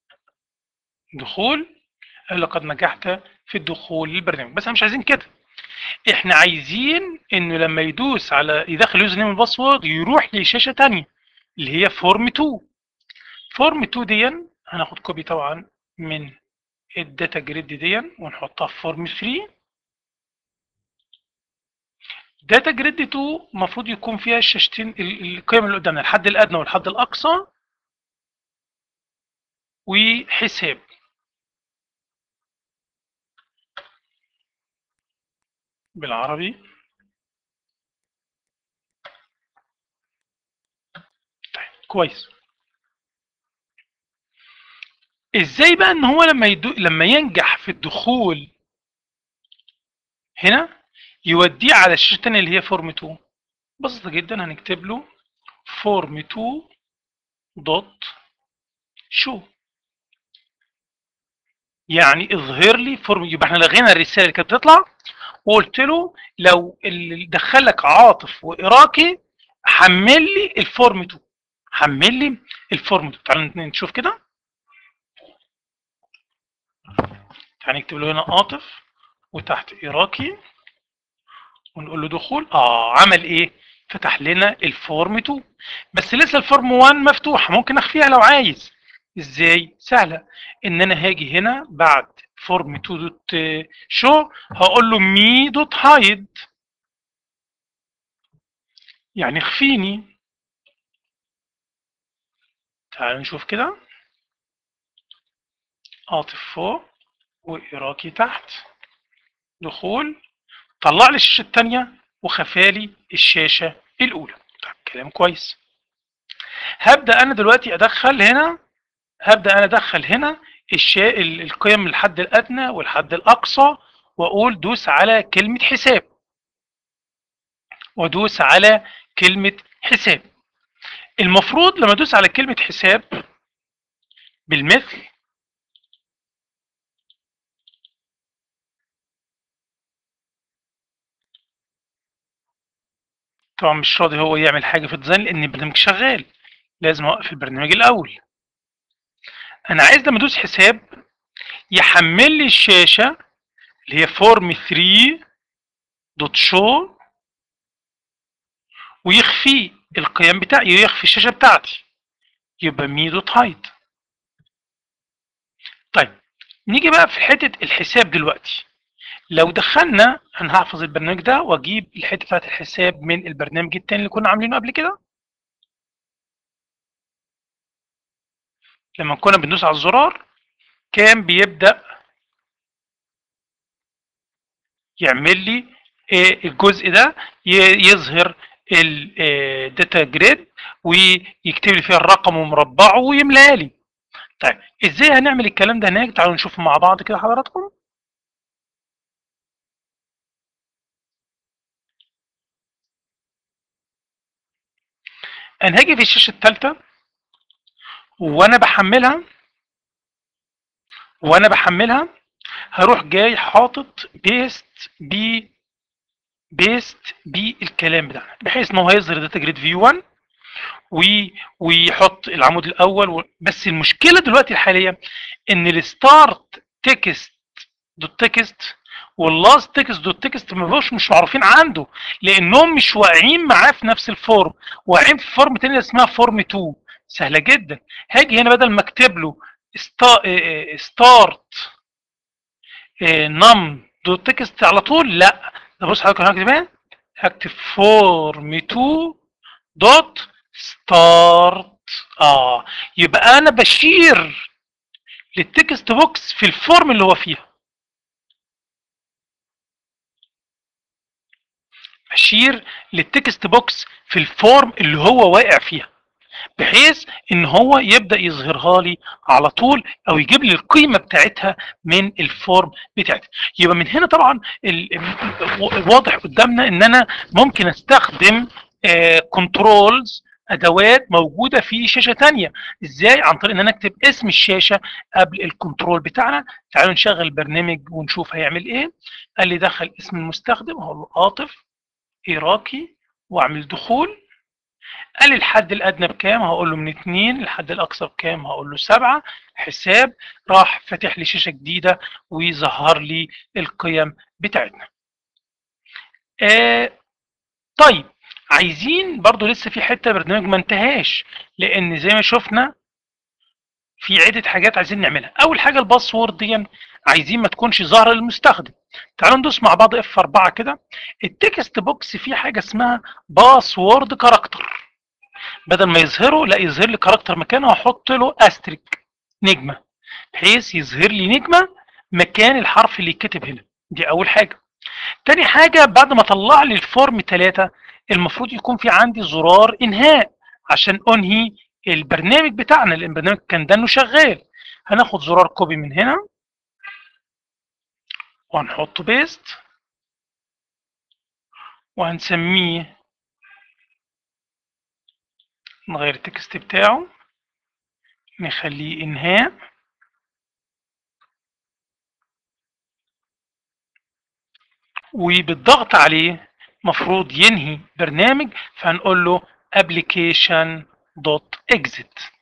دخول قال لقد نجحت في الدخول للبرنامج بس احنا مش عايزين كده احنا عايزين انه لما يدوس على يدخل يوزر نيم والباسورد يروح لشاشه ثانيه اللي هي فورم 2 فورم 2 دي هناخد كوبي طبعا من الداتا جريد دي ونحطها في فورم 3 داتا جريد 2 المفروض يكون فيها الشاشتين القيم اللي قدامنا الحد الادنى والحد الاقصى وحساب بالعربي طيب كويس ازاي بقى ان هو لما يدو... لما ينجح في الدخول هنا يوديه على الشاشه الثانيه اللي هي فورم 2 بسيطه جدا هنكتب له فورم 2 دوت شو يعني اظهر لي فورم يبقى احنا لغينا الرساله اللي كانت بتطلع وقلت له لو اللي دخلك عاطف وإراكي حمل لي الفورم 2 حمل لي الفورم 2 تعالوا نشوف كده تعالى نكتب له هنا عاطف وتحت إراكي ونقول له دخول اه عمل ايه فتح لنا الفورم 2 بس لسه الفورم 1 مفتوحه ممكن اخفيها لو عايز ازاي سهله ان انا هاجي هنا بعد فورم 2 دوت شو هقول له مي دوت هايد يعني اخفيني تعالوا نشوف كده عاطف فوق وإراكي تحت دخول طلع لي الشاشة التانية وخفالي الشاشة الأولى طيب كلام كويس هبدأ أنا دلوقتي أدخل هنا هبدأ أنا أدخل هنا الشا... القيم الحد الأدنى والحد الأقصى وأقول دوس على كلمة حساب وأدوس على كلمة حساب المفروض لما أدوس على كلمة حساب بالمثل طبعا مش راضي هو يعمل حاجة في الديزاين لأن البرنامج شغال لازم أوقف البرنامج الأول أنا عايز لما أدوس حساب يحمل لي الشاشة اللي هي فورم 3 دوت شو ويخفيه القيم بتاعي يخفي الشاشه بتاعتي يبقى مي دوت هايد طيب نيجي بقى في حته الحساب دلوقتي لو دخلنا انا هحفظ البرنامج ده واجيب الحته بتاعت الحساب من البرنامج التاني اللي كنا عاملينه قبل كده لما كنا بندوس على الزرار كان بيبدا يعمل لي الجزء ده يظهر الداتا جريد ويكتب لي فيها الرقم ومربعه ويملاه لي طيب ازاي هنعمل الكلام ده هناك تعالوا نشوفه مع بعض كده حضراتكم انا هاجي في الشاشه الثالثه وانا بحملها وانا بحملها هروح جاي حاطط بيست بي بيست بالكلام بتاعنا بحيث ان هو هيظهر داتا جريد فيو 1 ويحط العمود الاول و... بس المشكله دلوقتي الحاليه ان الستارت تكست دوت تكست واللاست تكست دوت تكست ما بقوش مش معروفين عنده لانهم مش واقعين معاه في نفس الفورم واقعين في فورم تاني اسمها فورم 2 سهله جدا هاجي هنا بدل ما اكتب له ستارت نم دوت تكست على طول لا ده بص حضرتك هكتب ايه هكتب فورم 2 دوت ستارت اه يبقى انا بشير للتكست بوكس في الفورم اللي هو فيها بشير للتكست بوكس في الفورم اللي هو واقع فيها بحيث ان هو يبدا يظهرها لي على طول او يجيب لي القيمه بتاعتها من الفورم بتاعتها يبقى من هنا طبعا واضح قدامنا ان انا ممكن استخدم كنترولز ادوات موجوده في شاشه ثانيه ازاي عن طريق ان انا اكتب اسم الشاشه قبل الكنترول بتاعنا تعالوا نشغل البرنامج ونشوف هيعمل ايه قال لي دخل اسم المستخدم هقول له عاطف عراقي واعمل دخول قال لي الحد الادنى بكام هقول له من 2 الحد الاقصى بكام هقول له 7 حساب راح فاتح لي شاشه جديده ويظهر لي القيم بتاعتنا آه طيب عايزين برضو لسه في حته برنامج ما انتهاش لان زي ما شفنا في عده حاجات عايزين نعملها اول حاجه الباسورد دي عايزين ما تكونش ظاهره للمستخدم تعالوا ندوس مع بعض اف 4 كده التكست بوكس فيه حاجه اسمها باسورد كاركتر بدل ما يظهره لا يظهر لي كاركتر مكانه واحط له استريك نجمه بحيث يظهر لي نجمه مكان الحرف اللي يتكتب هنا دي اول حاجه تاني حاجه بعد ما طلع لي الفورم 3 المفروض يكون في عندي زرار انهاء عشان انهي البرنامج بتاعنا لان البرنامج كان ده انه شغال هناخد زرار كوبي من هنا وهنحطه بيست وهنسميه نغير التكست بتاعه نخليه انهاء وبالضغط عليه مفروض ينهي برنامج فهنقول له application.exit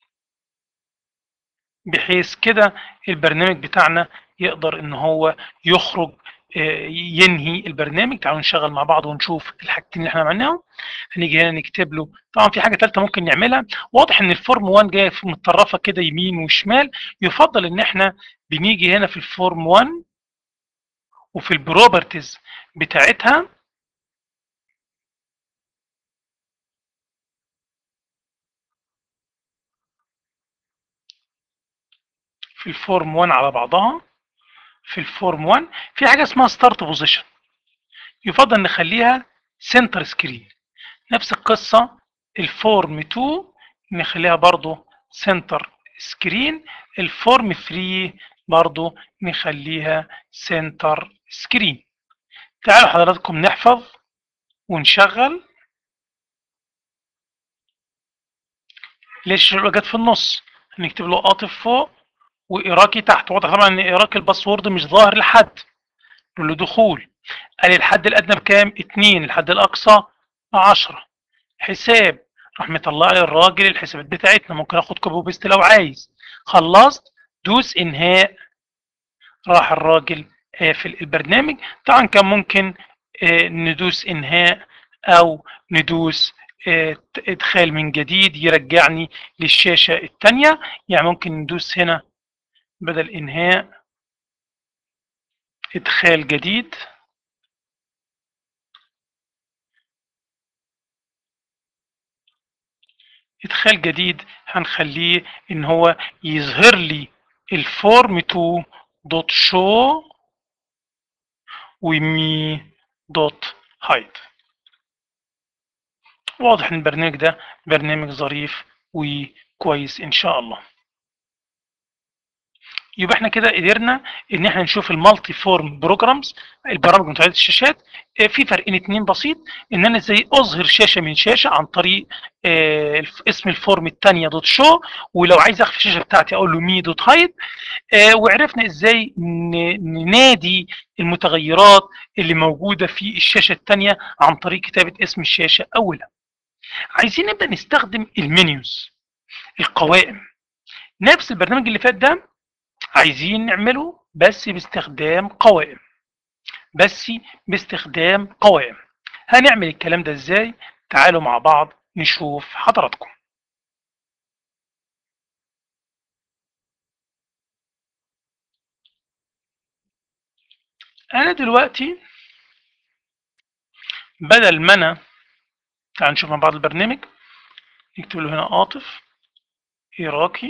بحيث كده البرنامج بتاعنا يقدر ان هو يخرج ينهي البرنامج تعالوا نشغل مع بعض ونشوف الحاجتين اللي احنا عملناهم هنيجي هنا نكتب له طبعا في حاجه ثالثه ممكن نعملها واضح ان الفورم 1 جايه متطرفه كده يمين وشمال يفضل ان احنا بنيجي هنا في الفورم 1 وفي البروبرتيز بتاعتها في الفورم 1 على بعضها في الفورم 1 في حاجه اسمها ستارت بوزيشن يفضل نخليها سنتر سكرين نفس القصه الفورم 2 نخليها برضو سنتر سكرين الفورم 3 برضو نخليها سنتر سكرين تعالوا حضراتكم نحفظ ونشغل ليش جت في النص هنكتب له قاطف فوق وإراكي تحت واضح طبعا إن إراك الباسورد مش ظاهر لحد له دخول قال الحد الأدنى بكام؟ 2 الحد الأقصى 10 حساب راح مطلع لي الراجل الحسابات بتاعتنا ممكن آخد كوبي وبيست لو عايز خلصت دوس إنهاء راح الراجل قافل البرنامج طبعا كان ممكن ندوس إنهاء أو ندوس آه، ادخال من جديد يرجعني للشاشة التانية يعني ممكن ندوس هنا بدل انهاء ادخال جديد ادخال جديد هنخليه ان هو يظهر لي الفورم 2 دوت شو ومي دوت هايد واضح ان البرنامج ده برنامج ظريف وكويس ان شاء الله يبقى احنا كده قدرنا ان احنا نشوف المالتي فورم بروجرامز البرامج متعدده الشاشات آه، في فرقين اتنين بسيط ان انا ازاي اظهر شاشه من شاشه عن طريق آه، اسم الفورم الثانيه دوت شو ولو عايز اخفي الشاشه بتاعتي اقول له مي دوت هايد وعرفنا ازاي ننادي المتغيرات اللي موجوده في الشاشه الثانيه عن طريق كتابه اسم الشاشه اولها عايزين نبدا نستخدم المنيوز القوائم نفس البرنامج اللي فات ده عايزين نعمله بس باستخدام قوائم بس باستخدام قوائم هنعمل الكلام ده ازاي تعالوا مع بعض نشوف حضراتكم انا دلوقتي بدل ما انا تعال نشوف مع بعض البرنامج نكتب له هنا عاطف عراقي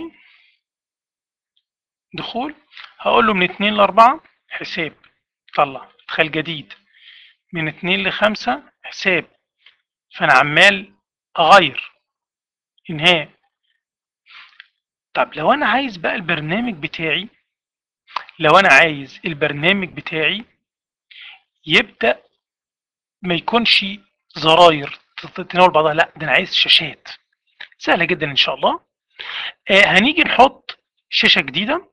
دخول هقول له من 2 ل 4 حساب طلع ادخال جديد من 2 ل 5 حساب فانا عمال اغير انهاء طب لو انا عايز بقى البرنامج بتاعي لو انا عايز البرنامج بتاعي يبدأ ما يكونش زراير تتناول بعضها لا ده انا عايز شاشات سهلة جدا ان شاء الله آه هنيجي نحط شاشة جديدة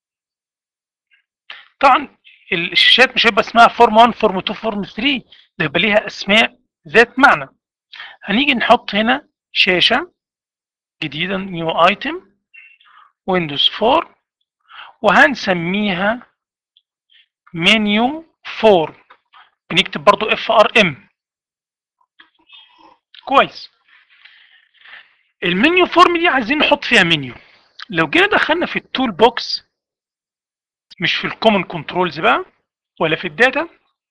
طبعا الشاشات مش هيبقى اسمها فورم 1 فورم 2 فورم 3 ده يبقى ليها اسماء ذات معنى هنيجي نحط هنا شاشة جديدة نيو ايتم ويندوز 4 وهنسميها منيو 4 بنكتب برضو اف ار ام كويس المنيو فورم دي عايزين نحط فيها منيو لو جينا دخلنا في التول بوكس مش في الكومن كنترولز بقى ولا في الداتا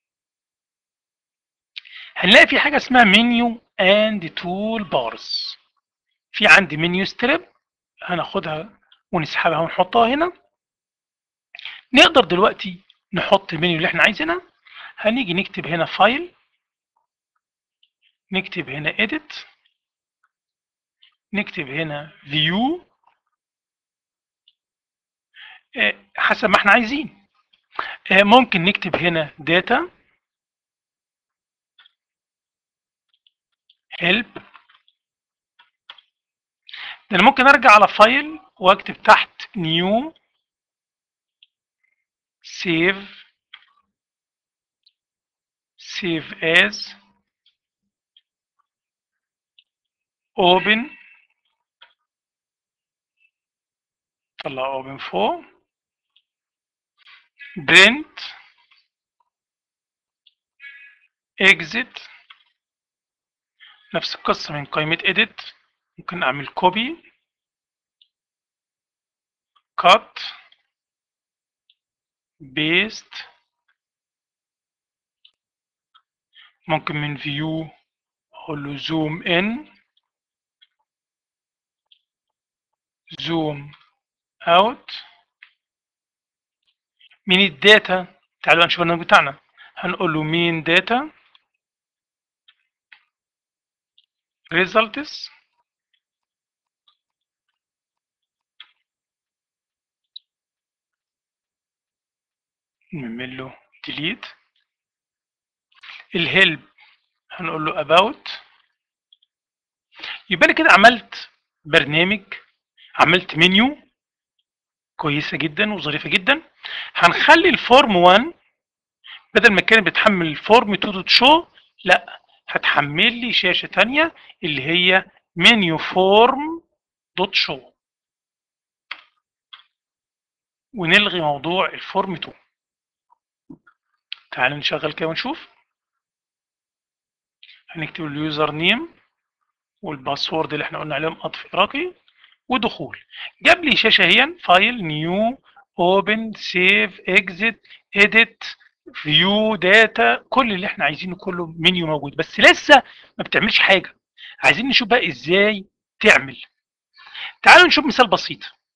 هنلاقي في حاجه اسمها منيو اند تول بارز في عندي منيو ستريب هناخدها ونسحبها ونحطها هنا نقدر دلوقتي نحط المنيو اللي احنا عايزينها هنيجي نكتب هنا فايل نكتب هنا edit نكتب هنا view حسب ما احنا عايزين ممكن نكتب هنا data help ده انا ممكن ارجع على فايل واكتب تحت new save save as open طلع open فوق print exit نفس القصة من قائمة edit ممكن اعمل copy cut paste ممكن من view اقول له zoom in zoom out من الداتا تعالوا نشوف البرنامج بتاعنا هنقول له مين داتا results نعمل له delete الهيلب هنقول له about يبقى انا كده عملت برنامج عملت منيو كويسه جدا وظريفه جدا هنخلي الفورم 1 بدل ما كانت بتحمل الفورم 2 دوت شو لا هتحمل لي شاشه ثانيه اللي هي منيو فورم دوت شو ونلغي موضوع الفورم 2 تعالوا نشغل كده ونشوف هنكتب اليوزر نيم والباسورد اللي احنا قلنا عليهم اطف اراقي ودخول جاب لي شاشه اهي فايل نيو اوبن سيف اكزيت اديت فيو داتا كل اللي احنا عايزينه كله منيو موجود بس لسه ما بتعملش حاجه عايزين نشوف بقى ازاي تعمل تعالوا نشوف مثال بسيط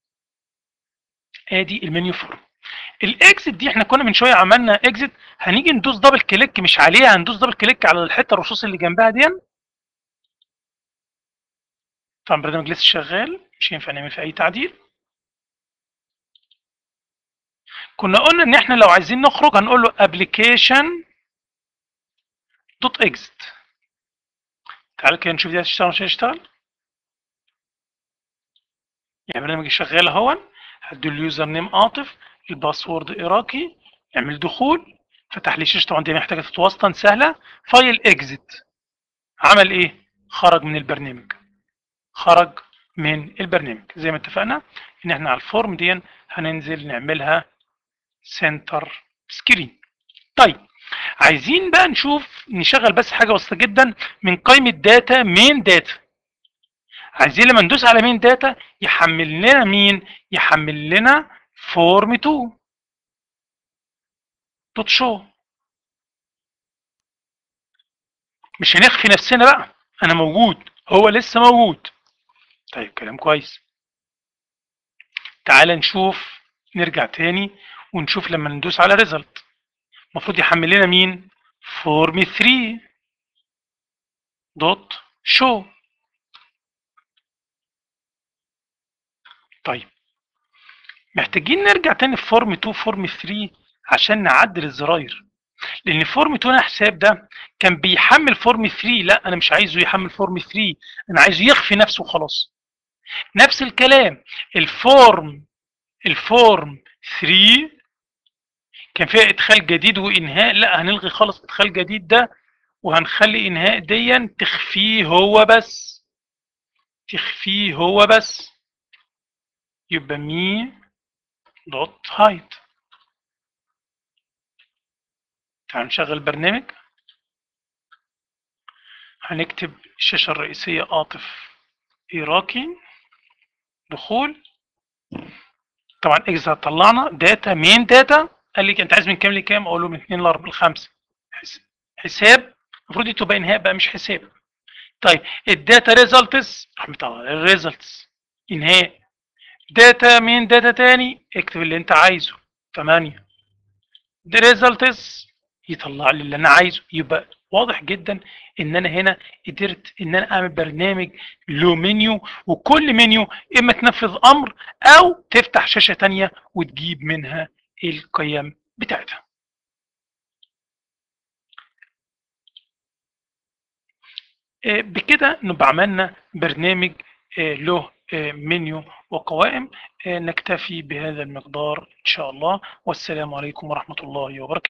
ادي المنيو فورم الاكزit دي احنا كنا من شويه عملنا اكزit هنيجي ندوس دبل كليك مش عليها هندوس دبل كليك على الحته الرصاص اللي جنبها دي طبعا البرنامج لسه شغال مش ينفع نعمل فيه اي تعديل كنا قلنا ان احنا لو عايزين نخرج هنقول له application دوت exit تعالوا كده نشوف دي هتشتغل مش هتشتغل يعني البرنامج شغال اهو هدي اليوزر نيم عاطف الباسورد اراقي اعمل دخول فتح لي شاشه طبعا دي محتاجه تتوسطن سهله فايل اكزيت عمل ايه خرج من البرنامج خرج من البرنامج زي ما اتفقنا ان احنا على الفورم دي هننزل نعملها سنتر سكرين طيب عايزين بقى نشوف نشغل بس حاجه بسيطه جدا من قائمه داتا مين داتا عايزين لما ندوس على مين داتا يحمل لنا مين يحمل لنا فورم 2 دوت شو مش هنخفي نفسنا بقى انا موجود هو لسه موجود طيب كلام كويس تعال نشوف نرجع تاني ونشوف لما ندوس على ريزلت المفروض يحمل لنا مين فورم 3 دوت شو طيب محتاجين نرجع تاني في فورم 2 فورم 3 عشان نعدل الزراير لان فورم 2 حساب ده كان بيحمل فورم 3 لا انا مش عايزه يحمل فورم 3 انا عايزه يخفي نفسه وخلاص نفس الكلام الفورم الفورم 3 كان فيها ادخال جديد وانهاء لا هنلغي خالص ادخال جديد ده وهنخلي انهاء ديا تخفيه هو بس تخفيه هو بس يبقى مي دوت هايد تعال نشغل البرنامج هنكتب الشاشة الرئيسية عاطف إيراكي دخول طبعا اكس طلعنا داتا مين داتا قال لي انت عايز من كام لكام اقول له من 2 ل 4 ل 5 حساب المفروض دي تبقى انهاء بقى مش حساب طيب الداتا ريزلتس راح مطلع الريزلتس انهاء داتا مين داتا تاني اكتب اللي انت عايزه 8 ده ريزلتس يطلع لي اللي انا عايزه يبقى واضح جدا ان انا هنا قدرت ان انا اعمل برنامج له منيو وكل منيو اما تنفذ امر او تفتح شاشه تانية وتجيب منها القيم بتاعتها بكده نبقى عملنا برنامج له منيو وقوائم نكتفي بهذا المقدار إن شاء الله والسلام عليكم ورحمة الله وبركاته